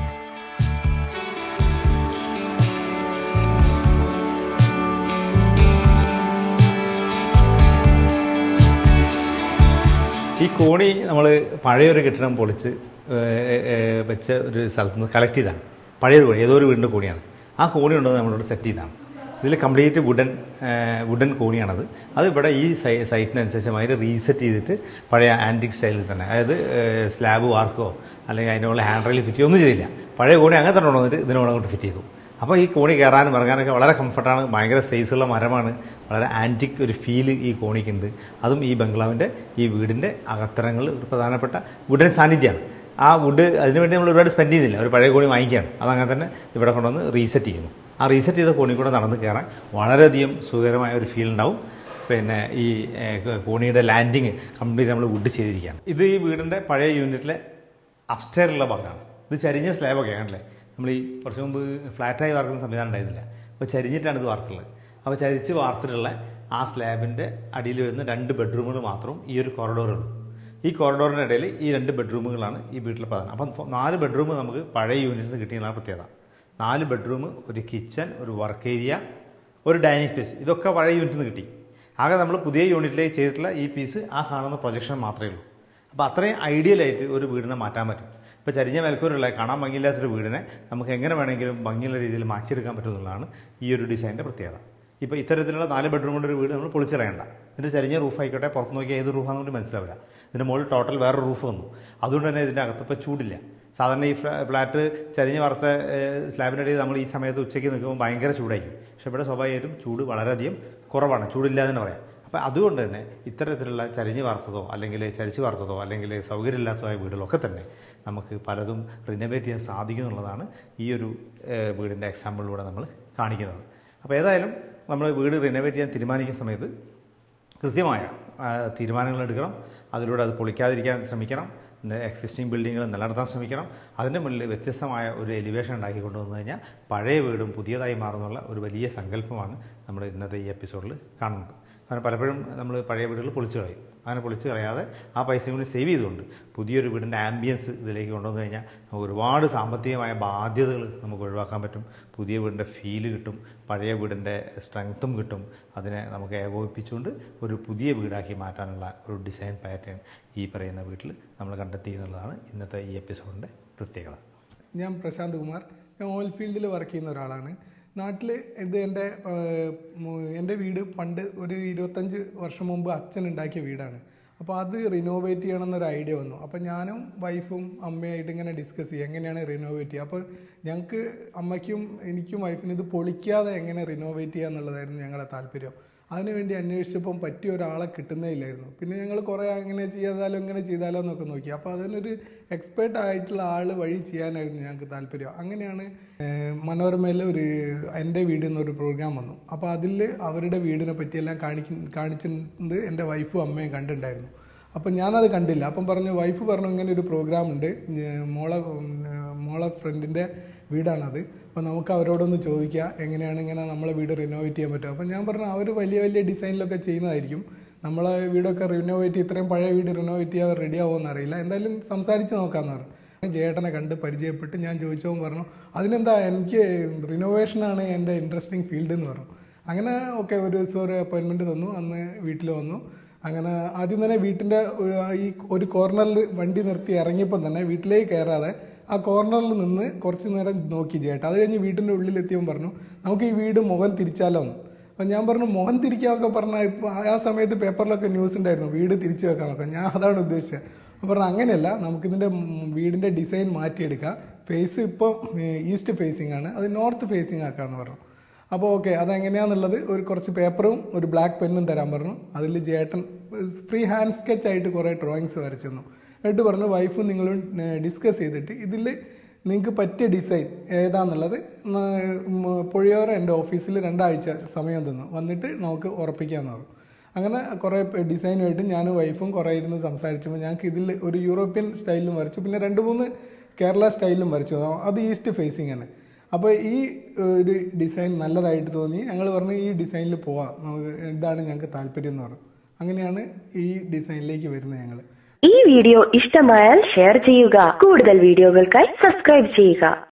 ഈ കോണി നമ്മൾ പഴയൊരു കെട്ടിടം പൊളിച്ച് ഏഹ്, ഏഹ്, വെച്ച ഒരു സ്ഥലത്ത് നിന്ന് കളക്ട് ചെയ്താണ് പഴയൊരു കോണി ഏതോ ഒരു വീടിൻ്റെ കോണിയാണ് ആ കോണി ഉണ്ടെന്ന് നമ്മളിവിടെ സെറ്റ് ചെയ്താണ് ഇതിൽ കംപ്ലീറ്റ് വുഡൻ വുഡൻ കോണിയാണത് അത് ഇവിടെ ഈ സൈ സൈറ്റിനനുസരിച്ച് അതിൽ റീസെറ്റ് ചെയ്തിട്ട് പഴയ ആൻറ്റിക് സ്റ്റൈലിൽ തന്നെ അതായത് സ്ലാബ് വാർക്കോ അല്ലെങ്കിൽ അതിനുള്ള ഹാൻഡ് റെയിൽ ഫിറ്റ് ഒന്നും ചെയ്തില്ല പഴയ കോണി അങ്ങനെ തന്നെ കൊണ്ടുവന്നിട്ട് ഇതിനോട് അങ്ങോട്ട് ഫിറ്റ് ചെയ്തു അപ്പോൾ ഈ കോണി കയറാനും ഇറങ്ങാനൊക്കെ വളരെ കംഫർട്ടാണ് ഭയങ്കര സൈസുള്ള മരമാണ് വളരെ ആൻറ്റിക് ഒരു ഫീല് ഈ കോണിക്കുണ്ട് അതും ഈ ബംഗ്ലാവിൻ്റെ ഈ വീടിൻ്റെ അകത്തരങ്ങളിൽ ഒരു പ്രധാനപ്പെട്ട വുഡൻ സാന്നിധ്യമാണ് ആ വുഡ് അതിനുവേണ്ടി നമ്മൾ ഒരുപാട് സ്പെൻഡ് ചെയ്യുന്നില്ല ഒരു പഴയ കോണി വാങ്ങിക്കുകയാണ് അതങ്ങനെ തന്നെ ഇവിടെ കൊണ്ടുവന്ന് റീസെറ്റ് ചെയ്യുന്നു ആ റീസെറ്റ് ചെയ്ത കോണി കൂടെ നടന്ന് കയറാൻ വളരെയധികം സുഖകരമായ ഒരു ഫീൽ ഉണ്ടാവും പിന്നെ ഈ ഏഹ്, കോണിയുടെ ലാൻഡിങ് കംപ്ലീറ്റ് നമ്മൾ വുഡ് ചെയ്തിരിക്കുകയാണ് ഇത് ഈ വീടിൻ്റെ പഴയ യൂണിറ്റിലെ അപ്സ്റ്റേറുള്ള ഭാഗമാണ് ഇത് ചരിഞ്ഞ സ്ലാബൊക്കെ ആണല്ലേ നമ്മൾ ഈ കുറച്ച് മുമ്പ് ഫ്ലാറ്റായി വാർക്കുന്ന സംവിധാനം ഉണ്ടായിരുന്നില്ല അപ്പോൾ ചരിഞ്ഞിട്ടാണ് ഇത് വാർത്തുള്ളത് അപ്പോൾ ചരിച്ച് വാർത്തിട്ടുള്ള ആ സ്ലാബിൻ്റെ അടിയിൽ വരുന്ന രണ്ട് ബെഡ്റൂമുകൾ മാത്രം ഈ ഒരു കോറിഡോറുള്ളൂ ഈ കോറിഡോറിൻ്റെ ഇടയിൽ ഈ രണ്ട് ബെഡ്റൂമുകളാണ് ഈ വീട്ടിലെ പ്രധാനം അപ്പം നാല് ബെഡ്റൂം നമുക്ക് പഴയ യൂണിറ്റിൽ നിന്ന് കിട്ടിയതാണ് പ്രത്യേകത നാല് ബെഡ്റൂം ഒരു കിച്ചൺ ഒരു വർക്ക് ഏരിയ ഒരു ഡൈനിങ് സ്പേസ് ഇതൊക്കെ പഴയ യൂണിറ്റിൽ നിന്ന് കിട്ടി ആകെ നമ്മൾ പുതിയ യൂണിറ്റിലേക്ക് ചെയ്തിട്ടുള്ള ഈ പീസ് ആ കാണുന്ന പ്രൊജക്ഷൻ മാത്രമേ ഉള്ളൂ അപ്പോൾ അത്രയും ഐഡിയലായിട്ട് ഒരു വീടിനെ മാറ്റാൻ പറ്റും ഇപ്പോൾ ചരിഞ്ഞ മേൽക്കൂരുള്ള കാണാൻ ഭംഗിയില്ലാത്തൊരു വീടിനെ നമുക്ക് എങ്ങനെ വേണമെങ്കിലും ഭംഗിയുള്ള രീതിയിൽ മാറ്റിയെടുക്കാൻ പറ്റുന്നതാണ് ഈ ഒരു ഡിസൈനിൻ്റെ പ്രത്യേകത ഇപ്പോൾ ഇത്തരത്തിലുള്ള നാല് ബെഡ്റൂമുള്ള ഒരു വീട് നമ്മൾ പൊളിച്ചറിയണ്ട ഇതിൻ്റെ ചരിഞ്ഞ റൂഫ് ആയിക്കോട്ടെ പുറത്ത് നോക്കിയാൽ ഏത് റൂഫാണെന്ന് കൂടി മനസ്സിലാവില്ല ഇതിൻ്റെ മുകളിൽ ടോട്ടൽ വേറെ റൂഫ് വന്നു അതുകൊണ്ട് തന്നെ ഇതിൻ്റെ അകത്ത് ഇപ്പോൾ ചൂടില്ല സാധാരണ ഈ ഫ്ലാ- ഫ്ലാറ്റ് ചരിഞ്ഞ് വാർത്ത സ്ലാബിൻ്റെ ഇടയിൽ നമ്മൾ ഈ സമയത്ത് ഉച്ചയ്ക്ക് നിൽക്കുമ്പോൾ ഭയങ്കര ചൂടായിരിക്കും പക്ഷെ ഇവിടെ സ്വാഭാവികമായിട്ടും ചൂട് വളരെയധികം കുറവാണ് ചൂടില്ല എന്ന് പറയാം അപ്പോൾ അതുകൊണ്ട് തന്നെ ഇത്തരത്തിലുള്ള ചരിഞ്ഞ് വാർത്തതോ അല്ലെങ്കിൽ ചരിച്ച് വാർത്തതോ അല്ലെങ്കിൽ സൗകര്യമില്ലാത്തതായ വീടുകളൊക്കെ തന്നെ നമുക്ക് പലതും റിനോവേറ്റ് ചെയ്യാൻ സാധിക്കും എന്നുള്ളതാണ് ഈ ഒരു ഏഹ്, വീടിൻ്റെ എക്സാമ്പിളിലൂടെ നമ്മൾ കാണിക്കുന്നത് അപ്പോൾ ഏതായാലും നമ്മൾ വീട് റിനോവേറ്റ് ചെയ്യാൻ തീരുമാനിക്കുന്ന സമയത്ത് കൃത്യമായ ആ, തീരുമാനങ്ങൾ എടുക്കണം അതിലൂടെ അത് പൊളിക്കാതിരിക്കാൻ ശ്രമിക്കണം എക്സിസ്റ്റിംഗ് ബിൽഡിങ്ങുകൾ നിലനിർത്താൻ ശ്രമിക്കണം അതിൻ്റെ മുന്നിൽ വ്യത്യസ്തമായ ഒരു എലിവേഷൻ ഉണ്ടാക്കി കൊണ്ടുവന്നു കഴിഞ്ഞാൽ പഴയ വീടും പുതിയതായി മാറുന്നുള്ള ഒരു വലിയ സങ്കല്പമാണ് നമ്മൾ ഇന്നത്തെ ഈ എപ്പിസോഡിൽ കാണുന്നത് കാരണം പലപ്പോഴും നമ്മൾ പഴയ വീടുകൾ പൊളിച്ചു കളയും അങ്ങനെ പൊളിച്ച് കളയാതെ ആ പൈസയും കൂടി സേവ് ചെയ്തുകൊണ്ട് പുതിയൊരു വീടിൻ്റെ ആംബിയൻസ് ഇതിലേക്ക് കൊണ്ടുവന്നു കഴിഞ്ഞാൽ നമുക്ക് ഒരുപാട് സാമ്പത്തികമായ ബാധ്യതകൾ നമുക്ക് ഒഴിവാക്കാൻ പറ്റും പുതിയ വീടിൻ്റെ ഫീല് കിട്ടും പഴയ വീടിൻ്റെ സ്ട്രെങ്ത്തും കിട്ടും അതിനെ നമുക്ക് ഏകോപിപ്പിച്ചുകൊണ്ട് ഒരു പുതിയ വീടാക്കി മാറ്റാനുള്ള ഒരു ഡിസൈൻ പാറ്റേൺ ഈ പറയുന്ന വീട്ടിൽ നമ്മൾ കണ്ടെത്തി എന്നുള്ളതാണ് ഇന്നത്തെ ഈ എപ്പിസോഡിൻ്റെ പ്രത്യേകത ഞാൻ പ്രശാന്ത് കുമാർ ഞാൻ ഓയിൽ ഫീൽഡിൽ വർക്ക് ചെയ്യുന്ന ഒരാളാണ് നാട്ടിൽ ഇത് എൻ്റെ ഏഹ്, മു- എൻ്റെ വീട് പണ്ട് ഒരു ഇരുപത്തഞ്ച് വർഷം മുമ്പ് അച്ഛൻ ഉണ്ടാക്കിയ വീടാണ് അപ്പോൾ അത് റിനോവേറ്റ് ചെയ്യണം എന്നൊരു ഐഡിയ വന്നു അപ്പോൾ ഞാനും വൈഫും അമ്മയായിട്ട് ഇങ്ങനെ ഡിസ്കസ് ചെയ്യും എങ്ങനെയാണ് റിനോവേറ്റ് ചെയ്യുക അപ്പോൾ ഞങ്ങൾക്ക് അമ്മയ്ക്കും എനിക്കും വൈഫിനും ഇത് പൊളിക്കാതെ എങ്ങനെ റിനോവേറ്റ് ചെയ്യുക എന്നുള്ളതായിരുന്നു ഞങ്ങളുടെ താല്പര്യം അതിനുവേണ്ടി അന്വേഷിച്ചപ്പം പറ്റിയ ഒരാളെ കിട്ടുന്നേ ഇല്ലായിരുന്നു പിന്നെ ഞങ്ങൾ കുറേ അങ്ങനെ ചെയ്താലോ ഇങ്ങനെ ചെയ്താലോ എന്നൊക്കെ നോക്കി അപ്പോൾ അതിനൊരു എക്സ്പേർട്ട് ആയിട്ടുള്ള ആൾ വഴി ചെയ്യാനായിരുന്നു ഞങ്ങൾക്ക് താല്പര്യം അങ്ങനെയാണ് ഏഹ്, മനോരമയിൽ ഒരു എൻ്റെ വീട് എന്നൊരു പ്രോഗ്രാം വന്നു അപ്പോൾ അതിൽ അവരുടെ വീടിനെ പറ്റിയെല്ലാം കാണിക്കുന്ന കാണിച്ചിട്ടുണ്ട് എൻ്റെ വൈഫും അമ്മയും കണ്ടിട്ടുണ്ടായിരുന്നു അപ്പം ഞാനത് കണ്ടില്ല അപ്പം പറഞ്ഞു വൈഫ് പറഞ്ഞു ഇങ്ങനെ ഒരു പ്രോഗ്രാം ഉണ്ട് ഞ- മോളെ ഉം, മോളെ ഫ്രണ്ടിൻ്റെ വീടാണത് അപ്പോൾ നമുക്ക് അവരോടൊന്ന് ചോദിക്കുക എങ്ങനെയാണ് ഇങ്ങനെ നമ്മളെ വീട് റിനോവേറ്റ് ചെയ്യാൻ പറ്റുക അപ്പം ഞാൻ പറഞ്ഞു അവർ വലിയ വലിയ ഡിസൈനിലൊക്കെ ചെയ്യുന്നതായിരിക്കും നമ്മളെ വീടൊക്കെ റിനോവേറ്റ് ഇത്രയും പഴയ വീട് റിനോവേറ്റ് ചെയ്യാൻ റെഡി ആവുമെന്ന് അറിയില്ല എന്തായാലും സംസാരിച്ച് നോക്കാമെന്ന് പറഞ്ഞു ജേട്ടനെ കണ്ട് പരിചയപ്പെട്ട് ഞാൻ ചോദിച്ചപ്പോൾ പറഞ്ഞു അതിനെന്താ എനിക്ക് റിനോവേഷനാണ് എൻ്റെ ഇൻട്രസ്റ്റിംഗ് ഫീൽഡ് എന്ന് പറഞ്ഞു അങ്ങനെ ഓക്കെ ഒരു ദിവസം ഒരു അപ്പോയിൻമെൻറ്റ് തന്നു അന്ന് വീട്ടിൽ വന്നു അങ്ങനെ ആദ്യം തന്നെ വീട്ടിൻ്റെ ഒരു- ഈ ഒരു കോർണറിൽ വണ്ടി നിർത്തി ഇറങ്ങിയപ്പോൾ തന്നെ വീട്ടിലേക്ക് കയറാതെ ആ കോർണറിൽ നിന്ന് കുറച്ച് നേരം നോക്കി ചേട്ടാ അത് കഴിഞ്ഞ് വീട്ടിൻ്റെ ഉള്ളിലെത്തിയപ്പോൾ പറഞ്ഞു നമുക്ക് ഈ വീട് മുഖം തിരിച്ചാലോ എന്ന് അപ്പം ഞാൻ പറഞ്ഞു മുഖം തിരിക്കാമൊക്കെ പറഞ്ഞാൽ ഇപ്പോൾ ആ സമയത്ത് പേപ്പറിലൊക്കെ ന്യൂസ് ഉണ്ടായിരുന്നു വീട് തിരിച്ചു വെക്കാമൊക്കെ ഞാൻ അതാണ് ഉദ്ദേശിച്ചത് അപ്പോൾ പറഞ്ഞു അങ്ങനെയല്ല നമുക്കിതിൻ്റെ വീടിൻ്റെ ഡിസൈൻ മാറ്റിയെടുക്കാം ഫേസ് ഇപ്പോൾ ഈസ്റ്റ് ഫേസിംഗ് ആണ് അത് നോർത്ത് ഫേസിംഗ് ആക്കാമെന്ന് പറഞ്ഞു അപ്പോൾ ഓക്കെ അതെങ്ങനെയാണെന്നുള്ളത് ഒരു കുറച്ച് പേപ്പറും ഒരു ബ്ലാക്ക് പെന്നും തരാൻ പറഞ്ഞു അതിൽ ജേട്ടൻ ഫ്രീ ഹാൻഡ് സ്കെച്ച് ആയിട്ട് കുറേ ഡ്രോയിങ്സ് വരച്ചു തന്നു എന്നിട്ട് പറഞ്ഞു വൈഫും നിങ്ങളും ഡിസ്കസ് ചെയ്തിട്ട് ഇതിൽ നിങ്ങൾക്ക് പറ്റിയ ഡിസൈൻ ഏതാന്നുള്ളത് ന- ഉം, പൊഴിയോര എൻ്റെ ഓഫീസിൽ രണ്ടാഴ്ച സമയം തന്നു വന്നിട്ട് നമുക്ക് ഉറപ്പിക്കാമെന്ന് പറഞ്ഞു അങ്ങനെ കുറേ ഡിസൈനുമായിട്ട് ഞാനും വൈഫും കുറേ ഇരുന്ന് സംസാരിച്ചപ്പോൾ ഞങ്ങൾക്ക് ഇതിൽ ഒരു യൂറോപ്യൻ സ്റ്റൈലിലും വരച്ചു പിന്നെ രണ്ട് മൂന്ന് കേരള സ്റ്റൈലിലും വരച്ചു അത് ഈസ്റ്റ് ഫേസിങ് തന്നെ അപ്പോൾ ഈ ഏഹ്, ഒരു ഡിസൈൻ നല്ലതായിട്ട് തോന്നി ഞങ്ങൾ പറഞ്ഞു ഈ ഡിസൈനിൽ പോവാം നമുക്ക് ഇതാണ് ഞങ്ങൾക്ക് താല്പര്യം എന്ന് പറഞ്ഞു അങ്ങനെയാണ് ഈ ഡിസൈനിലേക്ക് വരുന്നത് ഞങ്ങൾ ഈ വീഡിയോ ഇഷ്ടമായാൽ ഷെയർ ചെയ്യുക കൂടുതൽ വീഡിയോകൾക്കായി സബ്സ്ക്രൈബ് ചെയ്യുക